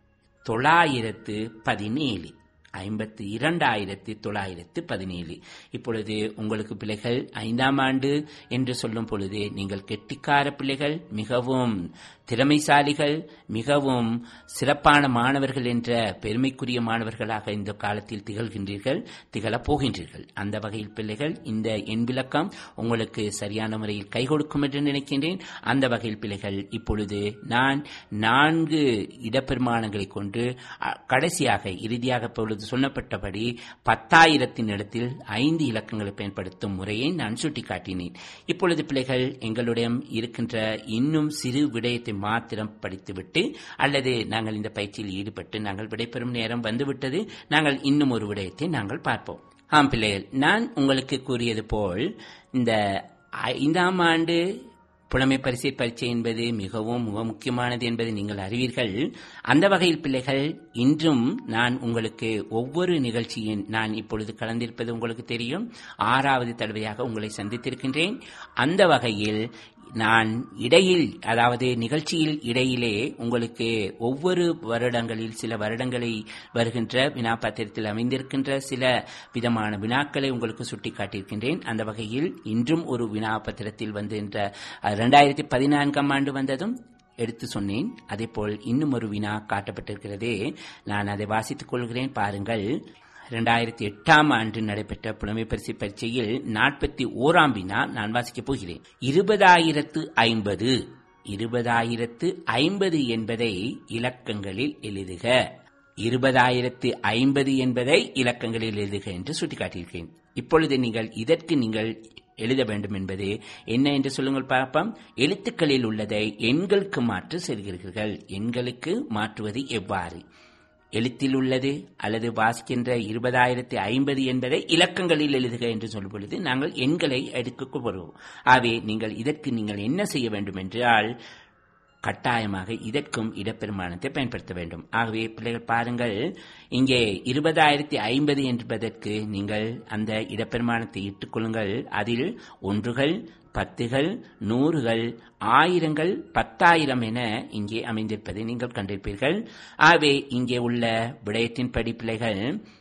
Speaker 1: தொள்ளாயிரத்து பதினேழு ஐம்பத்தி இரண்டாயிரத்தி தொள்ளாயிரத்து பதினேழு இப்பொழுது உங்களுக்கு பிள்ளைகள் ஐந்தாம் ஆண்டு என்று சொல்லும் பொழுது நீங்கள் கெட்டிக்கார பிள்ளைகள் மிகவும் திறமைசாலிகள் மிகவும் சிறப்பான மாணவர்கள் என்ற பெருமைக்குரிய மாணவர்களாக இந்த காலத்தில் திகழ்கின்றீர்கள் திகழப் போகின்றீர்கள் அந்த வகையில் பிள்ளைகள் இந்த எண் விளக்கம் உங்களுக்கு சரியான முறையில் கை கொடுக்கும் என்று நினைக்கின்றேன் அந்த வகையில் பிள்ளைகள் இப்பொழுது நான் நான்கு இடப்பெருமானங்களை கொண்டு கடைசியாக இறுதியாக இப்பொழுது சொன்னப்பட்டபடி பத்தாயிரத்தின் இடத்தில் ஐந்து இலக்கங்களை பயன்படுத்தும் முறையை நான் சுட்டிக்காட்டினேன் இப்பொழுது பிள்ளைகள் எங்களுடைய இருக்கின்ற இன்னும் சிறு விடயத்தை மாத்திரம் படித்துவிட்டு அல்லது நாங்கள் இந்த பயிற்சியில் ஈடுபட்டு நாங்கள் விடைபெறும் நேரம் வந்துவிட்டது நாங்கள் இன்னும் ஒரு விடயத்தை நாங்கள் பார்ப்போம் ஆம் பிள்ளைகள் நான் உங்களுக்கு கூறியது போல் இந்த ஐந்தாம் ஆண்டு புலமை பரிசை பரீட்சை என்பது மிகவும் மிக முக்கியமானது என்பதை நீங்கள் அறிவீர்கள் அந்த வகையில் பிள்ளைகள் இன்றும் நான் உங்களுக்கு ஒவ்வொரு நிகழ்ச்சியின் நான் இப்பொழுது கலந்திருப்பது உங்களுக்கு தெரியும் ஆறாவது தடவையாக உங்களை சந்தித்திருக்கின்றேன் அந்த வகையில் நான் இடையில் அதாவது நிகழ்ச்சியில் இடையிலே உங்களுக்கு ஒவ்வொரு வருடங்களில் சில வருடங்களை வருகின்ற வினாபத்திரத்தில் அமைந்திருக்கின்ற சில விதமான வினாக்களை உங்களுக்கு சுட்டிக்காட்டியிருக்கின்றேன் அந்த வகையில் இன்றும் ஒரு வினாபத்திரத்தில் வந்து என்ற இரண்டாயிரத்தி பதினான்காம் ஆண்டு வந்ததும் எடுத்து சொன்னேன் அதேபோல் இன்னும் ஒரு வினா காட்டப்பட்டிருக்கிறதே நான் அதை வாசித்துக் கொள்கிறேன் பாருங்கள் இரண்டாயிரத்தி எட்டாம் ஆண்டு நடைபெற்ற புலமை பரிசு பரீட்சையில் நாற்பத்தி ஓராம் வினா நான் வாசிக்கப் போகிறேன் இருபதாயிரத்து ஐம்பது இருபதாயிரத்து ஐம்பது என்பதை இலக்கங்களில் எழுதுக இருபதாயிரத்து ஐம்பது என்பதை இலக்கங்களில் எழுதுக என்று சுட்டிக்காட்டியிருக்கிறேன் இப்பொழுது நீங்கள் இதற்கு நீங்கள் எழுத வேண்டும் என்பது என்ன என்று சொல்லுங்கள் பார்ப்போம் எழுத்துக்களில் உள்ளதை எண்களுக்கு மாற்ற செல்கிறீர்கள் எண்களுக்கு மாற்றுவது எவ்வாறு எழுத்தில் உள்ளது அல்லது வாசிக்கின்ற இருபதாயிரத்தி ஐம்பது என்பதை இலக்கங்களில் எழுதுக என்று சொல்லும் பொழுது நாங்கள் எண்களை எடுக்க வருவோம் ஆகவே நீங்கள் இதற்கு நீங்கள் என்ன செய்ய வேண்டும் என்றால் கட்டாயமாக இதற்கும் இடப்பெருமானத்தை பயன்படுத்த வேண்டும் ஆகவே பிள்ளைகள் பாருங்கள் இங்கே இருபதாயிரத்தி ஐம்பது என்பதற்கு நீங்கள் அந்த இடப்பெருமானத்தை இட்டுக் கொள்ளுங்கள் அதில் ஒன்றுகள் பத்துகள் நூறுகள் ஆயிரங்கள் பத்தாயிரம் என இங்கே அமைந்திருப்பதை நீங்கள் கண்டிருப்பீர்கள் ஆகவே இங்கே உள்ள விடயத்தின்படி பிள்ளைகள்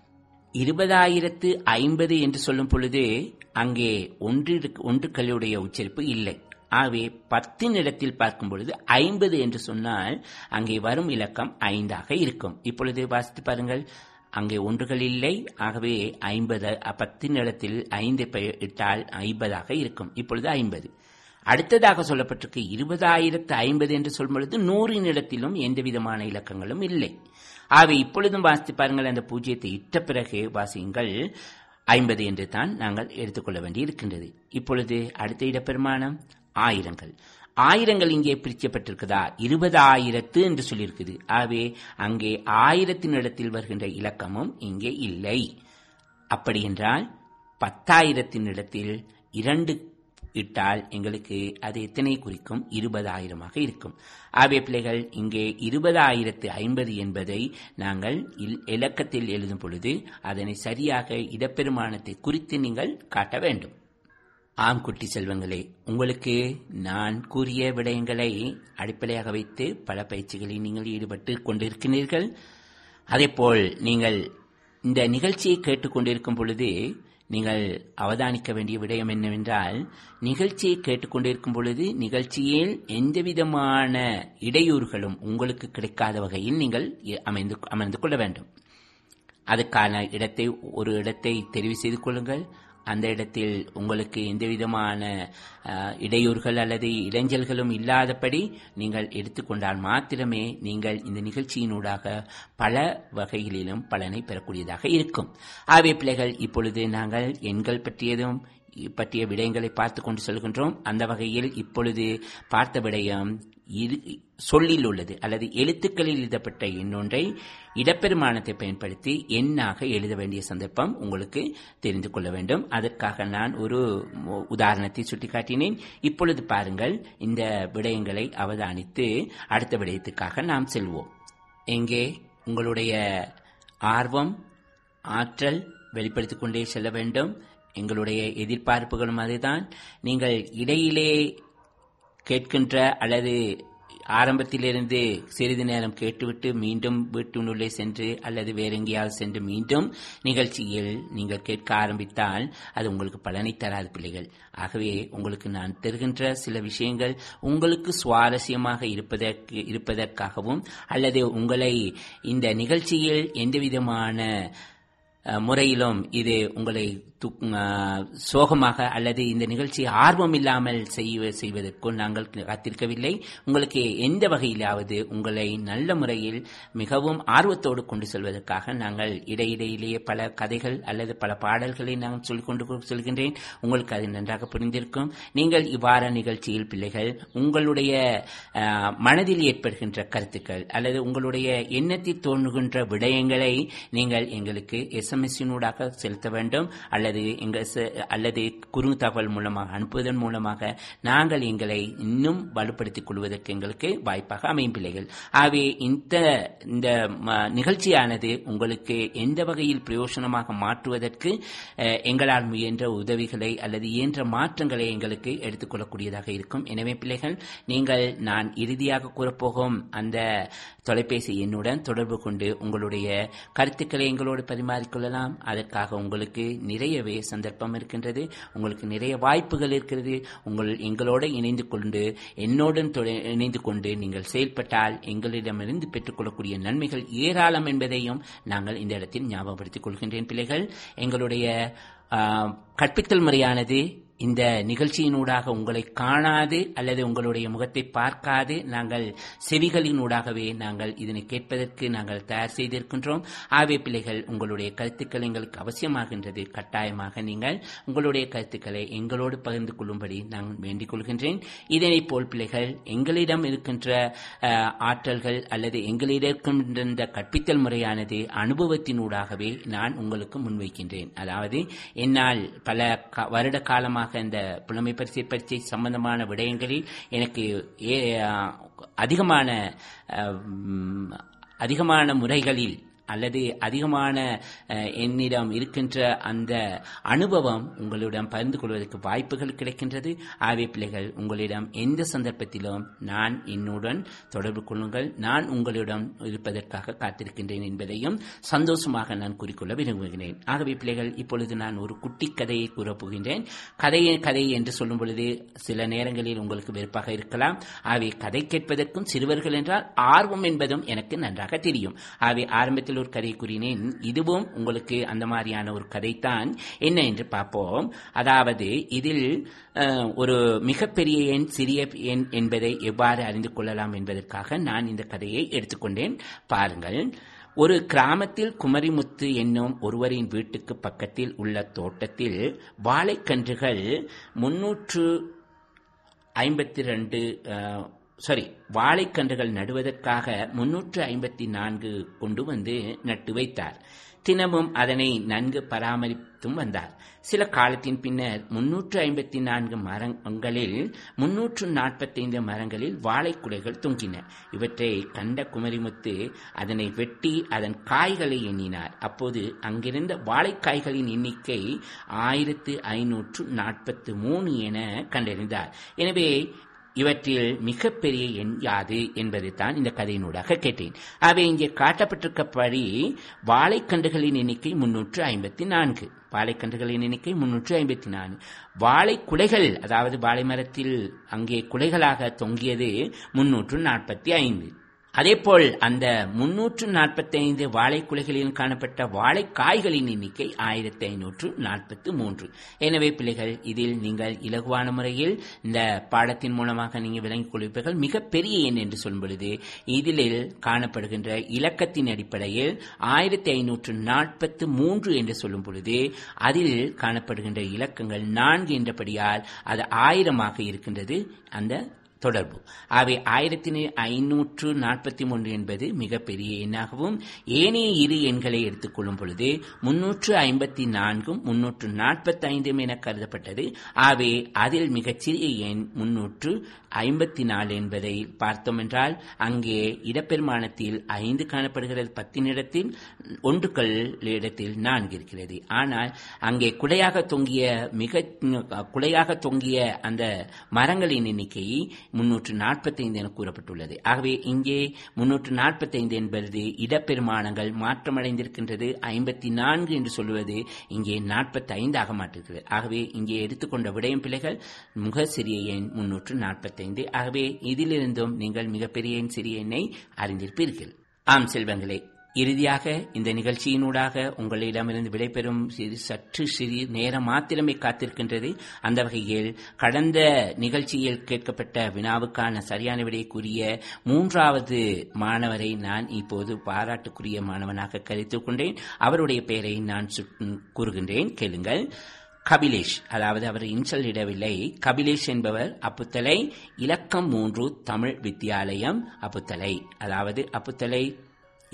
Speaker 1: இருபதாயிரத்து ஐம்பது என்று சொல்லும் பொழுது அங்கே ஒன்று ஒன்றுகளுடைய உச்சரிப்பு இல்லை ஆகவே பத்தின் இடத்தில் பார்க்கும் பொழுது ஐம்பது என்று சொன்னால் அங்கே வரும் இலக்கம் ஐந்தாக இருக்கும் இப்பொழுது வாசித்து பாருங்கள் அங்கே ஒன்றுகள் இல்லை ஆகவே ஐம்பது பத்தின் இடத்தில் ஐந்து இட்டால் ஐம்பதாக இருக்கும் இப்பொழுது ஐம்பது அடுத்ததாக சொல்லப்பட்டிருக்கு இருபதாயிரத்து ஐம்பது என்று சொல்லும் பொழுது நூறின் இடத்திலும் எந்த விதமான இலக்கங்களும் இல்லை ஆகவே இப்பொழுதும் வாசித்து பாருங்கள் அந்த பூஜ்ஜியத்தை இட்ட பிறகு வாசியுங்கள் ஐம்பது என்று தான் நாங்கள் எடுத்துக்கொள்ள வேண்டி இருக்கின்றது இப்பொழுது அடுத்த இடப்பெருமானம் ஆயிரங்கள் ஆயிரங்கள் இங்கே பிரிக்கப்பட்டிருக்குதா இருபதாயிரத்து என்று சொல்லியிருக்குது ஆகவே அங்கே ஆயிரத்தின் இடத்தில் வருகின்ற இலக்கமும் இங்கே இல்லை அப்படி என்றால் பத்தாயிரத்தின் இடத்தில் இரண்டு இட்டால் எங்களுக்கு அது எத்தனை குறிக்கும் இருபதாயிரமாக இருக்கும் ஆகிய பிள்ளைகள் இங்கே இருபதாயிரத்து ஐம்பது என்பதை நாங்கள் இலக்கத்தில் எழுதும் பொழுது அதனை சரியாக இடப்பெருமானத்தை குறித்து நீங்கள் காட்ட வேண்டும் ஆம் குட்டி செல்வங்களே உங்களுக்கு நான் கூறிய விடயங்களை அடிப்படையாக வைத்து பல பயிற்சிகளில் நீங்கள் ஈடுபட்டு கொண்டிருக்கிறீர்கள் அதேபோல் நீங்கள் இந்த நிகழ்ச்சியை கேட்டுக்கொண்டிருக்கும் பொழுது நீங்கள் அவதானிக்க வேண்டிய விடயம் என்னவென்றால் நிகழ்ச்சியை கேட்டுக்கொண்டிருக்கும் பொழுது நிகழ்ச்சியில் எந்தவிதமான இடையூறுகளும் உங்களுக்கு கிடைக்காத வகையில் நீங்கள் அமைந்து அமர்ந்து கொள்ள வேண்டும் அதுக்கான இடத்தை ஒரு இடத்தை தெரிவு செய்து கொள்ளுங்கள் அந்த இடத்தில் உங்களுக்கு எந்தவிதமான இடையூறுகள் அல்லது இடைஞ்சல்களும் இல்லாதபடி நீங்கள் எடுத்துக்கொண்டால் மாத்திரமே நீங்கள் இந்த நிகழ்ச்சியினூடாக பல வகைகளிலும் பலனை பெறக்கூடியதாக இருக்கும் ஆகவே பிள்ளைகள் இப்பொழுது நாங்கள் எண்கள் பற்றியதும் பற்றிய விடயங்களை பார்த்து கொண்டு செல்கின்றோம் அந்த வகையில் இப்பொழுது பார்த்த விடயம் சொல்லில் உள்ளது அல்லது எழுத்துக்களில் எழுதப்பட்ட எண்ணொன்றை இடப்பெருமானத்தை பயன்படுத்தி எண்ணாக எழுத வேண்டிய சந்தர்ப்பம் உங்களுக்கு தெரிந்து கொள்ள வேண்டும் அதற்காக நான் ஒரு உதாரணத்தை சுட்டிக்காட்டினேன் இப்பொழுது பாருங்கள் இந்த விடயங்களை அவதானித்து அடுத்த விடயத்துக்காக நாம் செல்வோம் எங்கே உங்களுடைய ஆர்வம் ஆற்றல் வெளிப்படுத்திக் கொண்டே செல்ல வேண்டும் எங்களுடைய எதிர்பார்ப்புகளும் அதுதான் நீங்கள் இடையிலே கேட்கின்ற அல்லது ஆரம்பத்திலிருந்து சிறிது நேரம் கேட்டுவிட்டு மீண்டும் வீட்டினுள்ளே சென்று அல்லது வேற எங்கேயாவது சென்று மீண்டும் நிகழ்ச்சியில் நீங்கள் கேட்க ஆரம்பித்தால் அது உங்களுக்கு பலனை தராது பிள்ளைகள் ஆகவே உங்களுக்கு நான் தருகின்ற சில விஷயங்கள் உங்களுக்கு சுவாரஸ்யமாக இருப்பதற்கு இருப்பதற்காகவும் அல்லது உங்களை இந்த நிகழ்ச்சியில் எந்தவிதமான முறையிலும் இது உங்களை சோகமாக அல்லது இந்த நிகழ்ச்சியை ஆர்வம் இல்லாமல் செய்வ செய்வதற்கும் நாங்கள் காத்திருக்கவில்லை உங்களுக்கு எந்த வகையிலாவது உங்களை நல்ல முறையில் மிகவும் ஆர்வத்தோடு கொண்டு செல்வதற்காக நாங்கள் இடையிடையிலேயே பல கதைகள் அல்லது பல பாடல்களை நாங்கள் சொல்லிக் கொண்டு செல்கின்றேன் உங்களுக்கு அது நன்றாக புரிந்திருக்கும் நீங்கள் இவ்வாறு நிகழ்ச்சியில் பிள்ளைகள் உங்களுடைய மனதில் ஏற்படுகின்ற கருத்துக்கள் அல்லது உங்களுடைய எண்ணத்தில் தோன்றுகின்ற விடயங்களை நீங்கள் எங்களுக்கு எஸ் எஸ்எம்எஸ்ஸினூடாக செலுத்த வேண்டும் அல்லது எங்க ச- அல்லது குறு தகவல் மூலமாக அனுப்புவதன் மூலமாக நாங்கள் எங்களை இன்னும் வலுப்படுத்திக் கொள்வதற்கு எங்களுக்கு வாய்ப்பாக அமையும் பிள்ளைகள் ஆகவே இந்த இந்த ம- நிகழ்ச்சியானது உங்களுக்கு எந்த வகையில் பிரயோசனமாக மாற்றுவதற்கு அஹ், எங்களால் முயன்ற உதவிகளை அல்லது இயன்ற மாற்றங்களை எங்களுக்கு எடுத்துக்கொள்ளக்கூடியதாக இருக்கும் எனவே பிள்ளைகள் நீங்கள் நான் இறுதியாக கூறப்போகும் அந்த தொலைபேசி எண்ணுடன் தொடர்பு கொண்டு உங்களுடைய கருத்துக்களை எங்களோடு பரிமாறிக்கொள்ளலாம் அதற்காக உங்களுக்கு நிறையவே சந்தர்ப்பம் இருக்கின்றது உங்களுக்கு நிறைய வாய்ப்புகள் இருக்கிறது உங்கள் எங்களோடு இணைந்து கொண்டு என்னுடன் தொட- இணைந்து கொண்டு நீங்கள் செயல்பட்டால் எங்களிடமிருந்து பெற்றுக்கொள்ளக்கூடிய நன்மைகள் ஏராளம் என்பதையும் நாங்கள் இந்த இடத்தில் ஞாபகப்படுத்திக் கொள்கின்றேன் பிள்ளைகள் எங்களுடைய ஆ, கற்பித்தல் முறையானது இந்த நிகழ்ச்சியினூடாக உங்களை காணாது அல்லது உங்களுடைய முகத்தை பார்க்காது நாங்கள் செவிகளினூடாகவே நாங்கள் இதனை கேட்பதற்கு நாங்கள் தயார் செய்திருக்கின்றோம் ஆவே பிள்ளைகள் உங்களுடைய கருத்துக்கள் எங்களுக்கு அவசியமாகின்றது கட்டாயமாக நீங்கள் உங்களுடைய கருத்துக்களை எங்களோடு பகிர்ந்து கொள்ளும்படி நான் வேண்டிக் கொள்கின்றேன் இதனை போல் பிள்ளைகள் எங்களிடம் இருக்கின்ற அஹ், ஆற்றல்கள் அல்லது எங்களிடம் இருக்கின்ற இந்த கற்பித்தல் முறையானது அனுபவத்தினூடாகவே நான் உங்களுக்கு முன்வைக்கின்றேன் அதாவது என்னால் பல கா- வருட காலமாக இந்த புலமை பரிசை பரீட்சை சம்பந்தமான விடயங்களில் எனக்கு ஏ- அதிகமான அஹ், ம், அதிகமான முறைகளில் அல்லது அதிகமான அஹ், என்னிடம் இருக்கின்ற அந்த அனுபவம் உங்களிடம் பகிர்ந்து கொள்வதற்கு வாய்ப்புகள் கிடைக்கின்றது ஆவே பிள்ளைகள் உங்களிடம் எந்த சந்தர்ப்பத்திலும் நான் என்னுடன் தொடர்பு கொள்ளுங்கள் நான் உங்களிடம் இருப்பதற்காக காத்திருக்கின்றேன் என்பதையும் சந்தோஷமாக நான் கூறிக்கொள்ள விரும்புகிறேன் ஆகவே பிள்ளைகள் இப்பொழுது நான் ஒரு குட்டி கதையை கூறப் போகின்றேன் கதையை கதை என்று சொல்லும் பொழுது சில நேரங்களில் உங்களுக்கு வெறுப்பாக இருக்கலாம் ஆகவே கதை கேட்பதற்கும் சிறுவர்கள் என்றால் ஆர்வம் என்பதும் எனக்கு நன்றாக தெரியும் ஆகவே ஆரம்பத்தில் ஒரு கதை கூறினேன் இதுவும் உங்களுக்கு அந்த மாதிரியான ஒரு கதைத்தான் என்ன என்று பார்ப்போம் அதாவது இதில் அஹ், ஒரு மிகப்பெரிய எண் சிறிய எண் என்பதை எவ்வாறு அறிந்து கொள்ளலாம் என்பதற்காக நான் இந்த கதையை எடுத்துக்கொண்டேன் பாருங்கள் ஒரு கிராமத்தில் குமரிமுத்து என்னும் ஒருவரின் வீட்டுக்கு பக்கத்தில் உள்ள தோட்டத்தில் வாழைக்கன்றுகள் முன்னூற்று ஐம்பத்தி ரெண்டு சாரி வாழைக்கன்றுகள் நடுவதற்காக முன்னூற்று ஐம்பத்தி நான்கு கொண்டு வந்து நட்டு வைத்தார் தினமும் அதனை நன்கு பராமரித்தும் வந்தார் சில காலத்தின் பின்னர் முன்னூற்று ஐம்பத்தி நான்கு மரங்களில் முன்னூற்று நாற்பத்தைந்து மரங்களில் வாழைக்குலைகள் தொங்கின இவற்றை கண்ட குமரிமுத்து அதனை வெட்டி அதன் காய்களை எண்ணினார் அப்போது அங்கிருந்த வாழைக்காய்களின் எண்ணிக்கை ஆயிரத்து ஐநூற்று நாற்பத்து மூணு என கண்டறிந்தார் எனவே இவற்றில் மிகப்பெரிய எண் யாது என்பதை தான் இந்த கதையினூடாக கேட்டேன் அவை இங்கே காட்டப்பட்டிருக்கப்படி வாழைக்கன்றுகளின் எண்ணிக்கை முன்னூற்று ஐம்பத்தி நான்கு வாழைக்கன்றுகளின் எண்ணிக்கை முன்னூற்று ஐம்பத்தி நான்கு வாழை குலைகள் அதாவது வாழை மரத்தில் அங்கே குலைகளாக தொங்கியது முன்னூற்று நாற்பத்தி ஐந்து அதேபோல் அந்த முன்னூற்று நாற்பத்தி ஐந்து வாழைக்குலைகளில் காணப்பட்ட வாழைக்காய்களின் எண்ணிக்கை ஆயிரத்தி ஐநூற்று நாற்பத்தி மூன்று எனவே பிள்ளைகள் இதில் நீங்கள் இலகுவான முறையில் இந்த பாடத்தின் மூலமாக நீங்கள் விளங்கிக் கொள்வீர்கள் மிகப்பெரிய எண் என்று சொல்லும் பொழுது இதில் காணப்படுகின்ற இலக்கத்தின் அடிப்படையில் ஆயிரத்தி ஐநூற்று நாற்பத்தி மூன்று என்று சொல்லும் பொழுது அதில் காணப்படுகின்ற இலக்கங்கள் நான்கு என்றபடியால் அது ஆயிரமாக இருக்கின்றது அந்த தொடர்பு ஆகவே ஆயிரத்தி ஐநூற்று நாற்பத்தி மூன்று என்பது மிகப்பெரிய எண்ணாகவும் ஏனைய இரு எண்களை எடுத்துக்கொள்ளும் பொழுது முன்னூற்று ஐம்பத்தி நான்கும் முன்னூற்று நாற்பத்தி ஐந்தும் என கருதப்பட்டது ஆகவே அதில் மிகச்சிறிய எண் முன்னூற்று ஐம்பத்தி நாலு என்பதை பார்த்தோம் என்றால் அங்கே இடப்பெருமானத்தில் ஐந்து காணப்படுகிறது பத்தின் இடத்தில் ஒன்றுக்கள் இடத்தில் நான்கு இருக்கிறது ஆனால் அங்கே குடையாக தொங்கிய மிக குடையாக தொங்கிய அந்த மரங்களின் எண்ணிக்கை முன்னூற்று நாற்பத்தைந்து என கூறப்பட்டுள்ளது ஆகவே இங்கே முன்னூற்று நாற்பத்தைந்து என்பது இடப்பெருமானங்கள் மாற்றமடைந்திருக்கின்றது ஐம்பத்தி நான்கு என்று சொல்வது இங்கே நாற்பத்தி ஐந்தாக மாற்றுகிறது ஆகவே இங்கே எடுத்துக்கொண்ட விடயம் பிள்ளைகள் மிக சிறிய எண் முன்னூற்று நாற்பத்தைந்து ஆகவே இதிலிருந்தும் நீங்கள் மிகப்பெரிய எண் சிறிய எண்ணை அறிந்திருப்பீர்கள் ஆம் செல்வங்களே இறுதியாக இந்த நிகழ்ச்சியினூடாக உங்களிடமிருந்து விடைபெறும் சிறு சற்று சிறு நேரம் மாத்திரமே காத்திருக்கின்றது அந்த வகையில் கடந்த நிகழ்ச்சியில் கேட்கப்பட்ட வினாவுக்கான சரியான விடை கூறிய மூன்றாவது மாணவரை நான் இப்போது பாராட்டுக்குரிய மாணவனாக கருத்துக் கொண்டேன் அவருடைய பெயரை நான் கூறுகின்றேன் கேளுங்கள் கபிலேஷ் அதாவது அவர் இன்சல் இடவில்லை கபிலேஷ் என்பவர் அப்புத்தலை இலக்கம் மூன்று தமிழ் வித்தியாலயம் அப்புத்தலை அதாவது அப்புத்தலை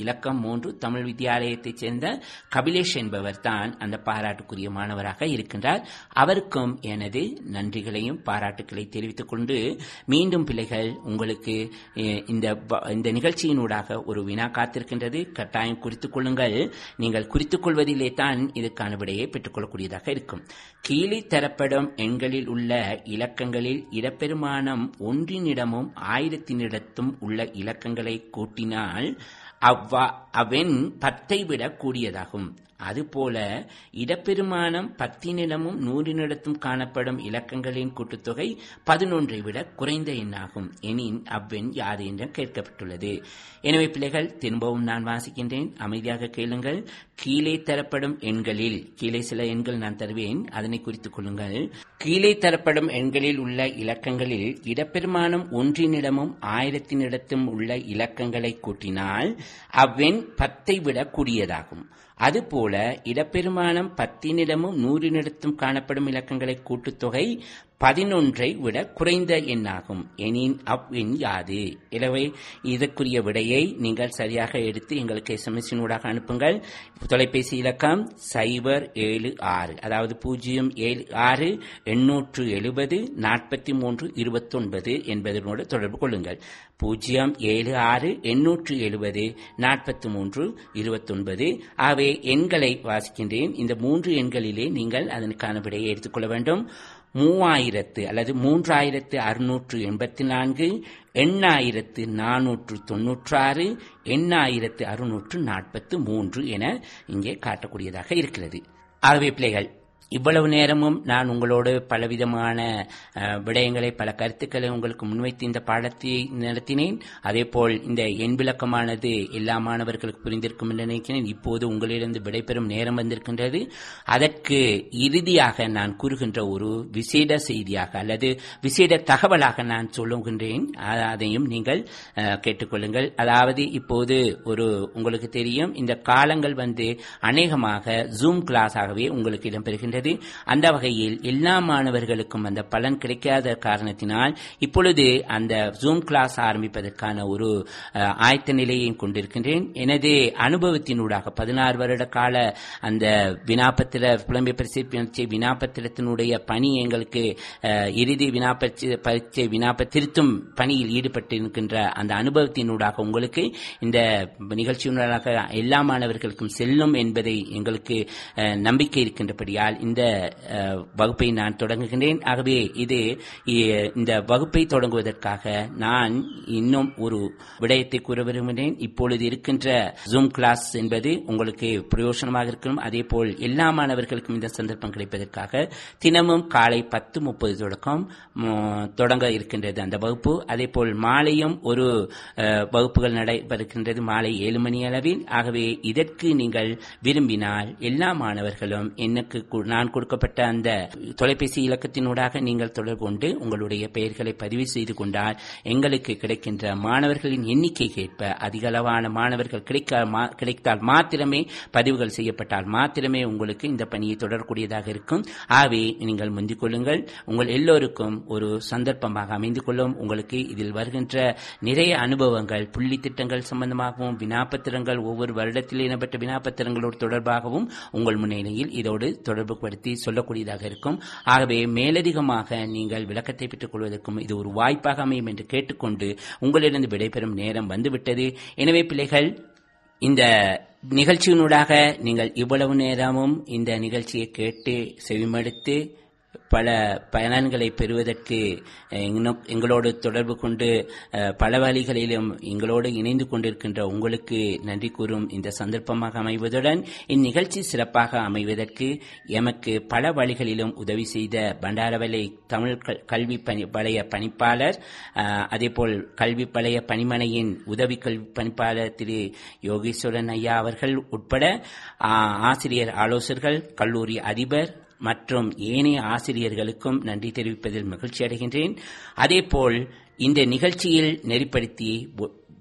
Speaker 1: இலக்கம் மூன்று தமிழ் வித்தியாலயத்தைச் சேர்ந்த கபிலேஷ் என்பவர் தான் அந்த பாராட்டுக்குரிய மாணவராக இருக்கின்றார் அவருக்கும் எனது நன்றிகளையும் பாராட்டுக்களை தெரிவித்துக் கொண்டு மீண்டும் பிள்ளைகள் உங்களுக்கு அஹ், இந்த வ- இந்த நிகழ்ச்சியினூடாக ஒரு வினா காத்திருக்கின்றது கட்டாயம் குறித்துக் கொள்ளுங்கள் நீங்கள் குறித்துக் கொள்வதிலே தான் இதுக்கான விடையை பெற்றுக்கொள்ளக்கூடியதாக இருக்கும் கீழே தரப்படும் எண்களில் உள்ள இலக்கங்களில் இடப்பெருமானம் ஒன்றினிடமும் ஆயிரத்தினிடத்தும் உள்ள இலக்கங்களை கூட்டினால் அவ்வா அவன் பத்தை விட கூடியதாகும் அதுபோல இடப்பெருமானம் பத்தினிடமும் நூறினிடத்தும் காணப்படும் இலக்கங்களின் கூட்டுத்தொகை பதினொன்றை விட குறைந்த எண்ணாகும் எனின் அவ்வெண் யாது என்று கேட்கப்பட்டுள்ளது எனவே பிள்ளைகள் திரும்பவும் நான் வாசிக்கின்றேன் அமைதியாக கேளுங்கள் கீழே தரப்படும் எண்களில் கீழே சில எண்கள் நான் தருவேன் அதனை குறித்துக் கொள்ளுங்கள் கீழே தரப்படும் எண்களில் உள்ள இலக்கங்களில் இடப்பெருமானம் ஒன்றினிடமும் ஆயிரத்தினிடத்தும் உள்ள இலக்கங்களை கூட்டினால் அவ்வெண் பத்தை விட கூடியதாகும் அதுபோல இடப்பெருமானம் பத்தினிடமும் நூறினிடத்தும் காணப்படும் இலக்கங்களை கூட்டுத்தொகை பதினொன்றை விட குறைந்த எண்ணாகும் எனின் அவ்வெண் யாது எனவே இதற்குரிய விடையை நீங்கள் சரியாக எடுத்து எங்களுக்கு எஸ்எம்எஸினூடாக அனுப்புங்கள் தொலைபேசி இலக்கம் சைபர் ஏழு ஆறு அதாவது பூஜ்ஜியம் ஏழு ஆறு எண்ணூற்று எழுபது நாற்பத்தி மூன்று இருபத்தொன்பது என்பதனோடு தொடர்பு கொள்ளுங்கள் பூஜ்ஜியம் ஏழு ஆறு எண்ணூற்று எழுபது நாற்பத்தி மூன்று இருபத்தொன்பது ஆகவே எண்களை வாசிக்கின்றேன் இந்த மூன்று எண்களிலே நீங்கள் அதற்கான விடையை எடுத்துக்கொள்ள வேண்டும் மூவாயிரத்து அல்லது மூன்றாயிரத்து அறுநூற்று எண்பத்தி நான்கு எண்ணாயிரத்து நானூற்று தொன்னூற்றாறு எண்ணாயிரத்து அறுநூற்று நாற்பத்து மூன்று என இங்கே காட்டக்கூடியதாக இருக்கிறது ஆகவே பிள்ளைகள் இவ்வளவு நேரமும் நான் உங்களோடு பலவிதமான அஹ், விடயங்களை பல கருத்துக்களை உங்களுக்கு முன்வைத்து இந்த பாடத்தை நடத்தினேன் அதேபோல் இந்த எண் விளக்கமானது எல்லா மாணவர்களுக்கு புரிந்திருக்கும் என்று நினைக்கிறேன் இப்போது உங்களிடம் விடைபெறும் நேரம் வந்திருக்கின்றது அதற்கு இறுதியாக நான் கூறுகின்ற ஒரு விசேட செய்தியாக அல்லது விசேட தகவலாக நான் சொல்லுகின்றேன் அ- அதையும் நீங்கள் அஹ், கேட்டுக்கொள்ளுங்கள் அதாவது இப்போது ஒரு உங்களுக்கு தெரியும் இந்த காலங்கள் வந்து அநேகமாக ஜூம் கிளாஸாகவே உங்களுக்கு இடம்பெறுகின்றது அந்த வகையில் எல்லா மாணவர்களுக்கும் அந்த பலன் கிடைக்காத காரணத்தினால் இப்பொழுது அந்த ஜூம் கிளாஸ் ஆரம்பிப்பதற்கான ஒரு அஹ், ஆயத்த நிலையையும் கொண்டிருக்கின்றேன் எனது அனுபவத்தினூடாக பதினாறு வருட கால அந்த வினாபத்திர புலம்பெயர் பரிசை பரீட்சை வினாபத்திரத்தினுடைய பணி எங்களுக்கு அஹ், இறுதி வினாபரிச்சை பரீட்சை வினாப திருத்தும் பணியில் ஈடுபட்டிருக்கின்ற அந்த அனுபவத்தினூடாக உங்களுக்கு இந்த நிகழ்ச்சியினூடாக எல்லா மாணவர்களுக்கும் செல்லும் என்பதை எங்களுக்கு அஹ், நம்பிக்கை இருக்கின்றபடியால் இந்த அஹ், வகுப்பை நான் தொடங்குகின்றேன் ஆகவே இது இ- இந்த வகுப்பை தொடங்குவதற்காக நான் இன்னும் ஒரு விடயத்தை கூற விரும்புகிறேன் இப்பொழுது இருக்கின்ற ஜூம் கிளாஸ் என்பது உங்களுக்கு பிரயோஜனமாக இருக்கும் அதேபோல் எல்லா மாணவர்களுக்கும் இந்த சந்தர்ப்பம் கிடைப்பதற்காக தினமும் காலை பத்து முப்பது தொடக்கம் ம், தொடங்க இருக்கின்றது அந்த வகுப்பு அதேபோல் மாலையும் ஒரு அஹ், வகுப்புகள் நடைபெறுகின்றது மாலை ஏழு மணி அளவில் ஆகவே இதற்கு நீங்கள் விரும்பினால் எல்லா மாணவர்களும் எனக்கு கு- நான் கொடுக்கப்பட்ட அந்த தொலைபேசி இலக்கத்தினூடாக நீங்கள் தொடர்பு கொண்டு உங்களுடைய பெயர்களை பதிவு செய்து கொண்டால் எங்களுக்கு கிடைக்கின்ற மாணவர்களின் எண்ணிக்கைக்கு ஏற்ப அதிக அளவான மாணவர்கள் கிடைக்க மா- கிடைத்தால் மாத்திரமே பதிவுகள் செய்யப்பட்டால் மாத்திரமே உங்களுக்கு இந்த பணியை தொடரக்கூடியதாக இருக்கும் ஆகவே நீங்கள் முந்திக் கொள்ளுங்கள் உங்கள் எல்லோருக்கும் ஒரு சந்தர்ப்பமாக அமைந்து கொள்ளும் உங்களுக்கு இதில் வருகின்ற நிறைய அனுபவங்கள் புள்ளி திட்டங்கள் சம்பந்தமாகவும் வினாப்பத்திரங்கள் ஒவ்வொரு வருடத்தில் இடம்பெற்ற வினாப்பத்திரங்களோடு தொடர்பாகவும் உங்கள் முன்னிலையில் இதோடு தொடர்புபடுத்தி சொல்லக்கூடியதாக இருக்கும் ஆகவே மேலதிகமாக நீங்கள் விளக்கத்தை பெற்றுக் கொள்வதற்கும் இது ஒரு வாய்ப்பாக அமையும் என்று கேட்டுக்கொண்டு உங்களிடம் விடைபெறும் நேரம் வந்துவிட்டது எனவே பிள்ளைகள் இந்த நிகழ்ச்சியினூடாக நீங்கள் இவ்வளவு நேரமும் இந்த நிகழ்ச்சியை கேட்டு செவிமடுத்து பல பயனன்களை பெறுவதற்கு அஹ், இன்னும் எங்களோடு தொடர்பு கொண்டு அஹ், பல வழிகளிலும் எங்களோடு இணைந்து கொண்டிருக்கின்ற உங்களுக்கு நன்றி கூறும் இந்த சந்தர்ப்பமாக அமைவதுடன் இந்நிகழ்ச்சி சிறப்பாக அமைவதற்கு எமக்கு பல வழிகளிலும் உதவி செய்த பண்டாரவலை தமிழ் கல்- கல்வி பணி வலய பணிப்பாளர் அஹ், அதேபோல் கல்வி வலய பணிமனையின் உதவி கல்வி பணிப்பாளர் திரு யோகீஸ்வரன் ஐயா அவர்கள் உட்பட அஹ், ஆசிரியர் ஆலோசகர்கள் கல்லூரி அதிபர் மற்றும் ஏனைய ஆசிரியர்களுக்கும் நன்றி தெரிவிப்பதில் மகிழ்ச்சி அடைகின்றேன் அதேபோல் இந்த நிகழ்ச்சியில் நெறிப்படுத்தி ஒ-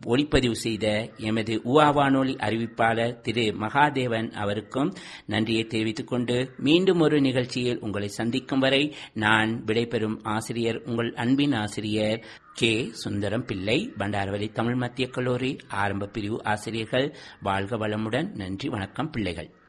Speaker 1: ஒளிப்பதிவு செய்த எமது உவா வானொலி அறிவிப்பாளர் திரு மகாதேவன் அவருக்கும் நன்றியை தெரிவித்துக் கொண்டு மீண்டும் ஒரு நிகழ்ச்சியில் உங்களை சந்திக்கும் வரை நான் விடைபெறும் ஆசிரியர் உங்கள் அன்பின் ஆசிரியர் கே சுந்தரம் பிள்ளை பண்டாரவலி தமிழ் மத்திய கல்லூரி ஆரம்ப பிரிவு ஆசிரியர்கள் வாழ்க வளமுடன் நன்றி வணக்கம் பிள்ளைகள்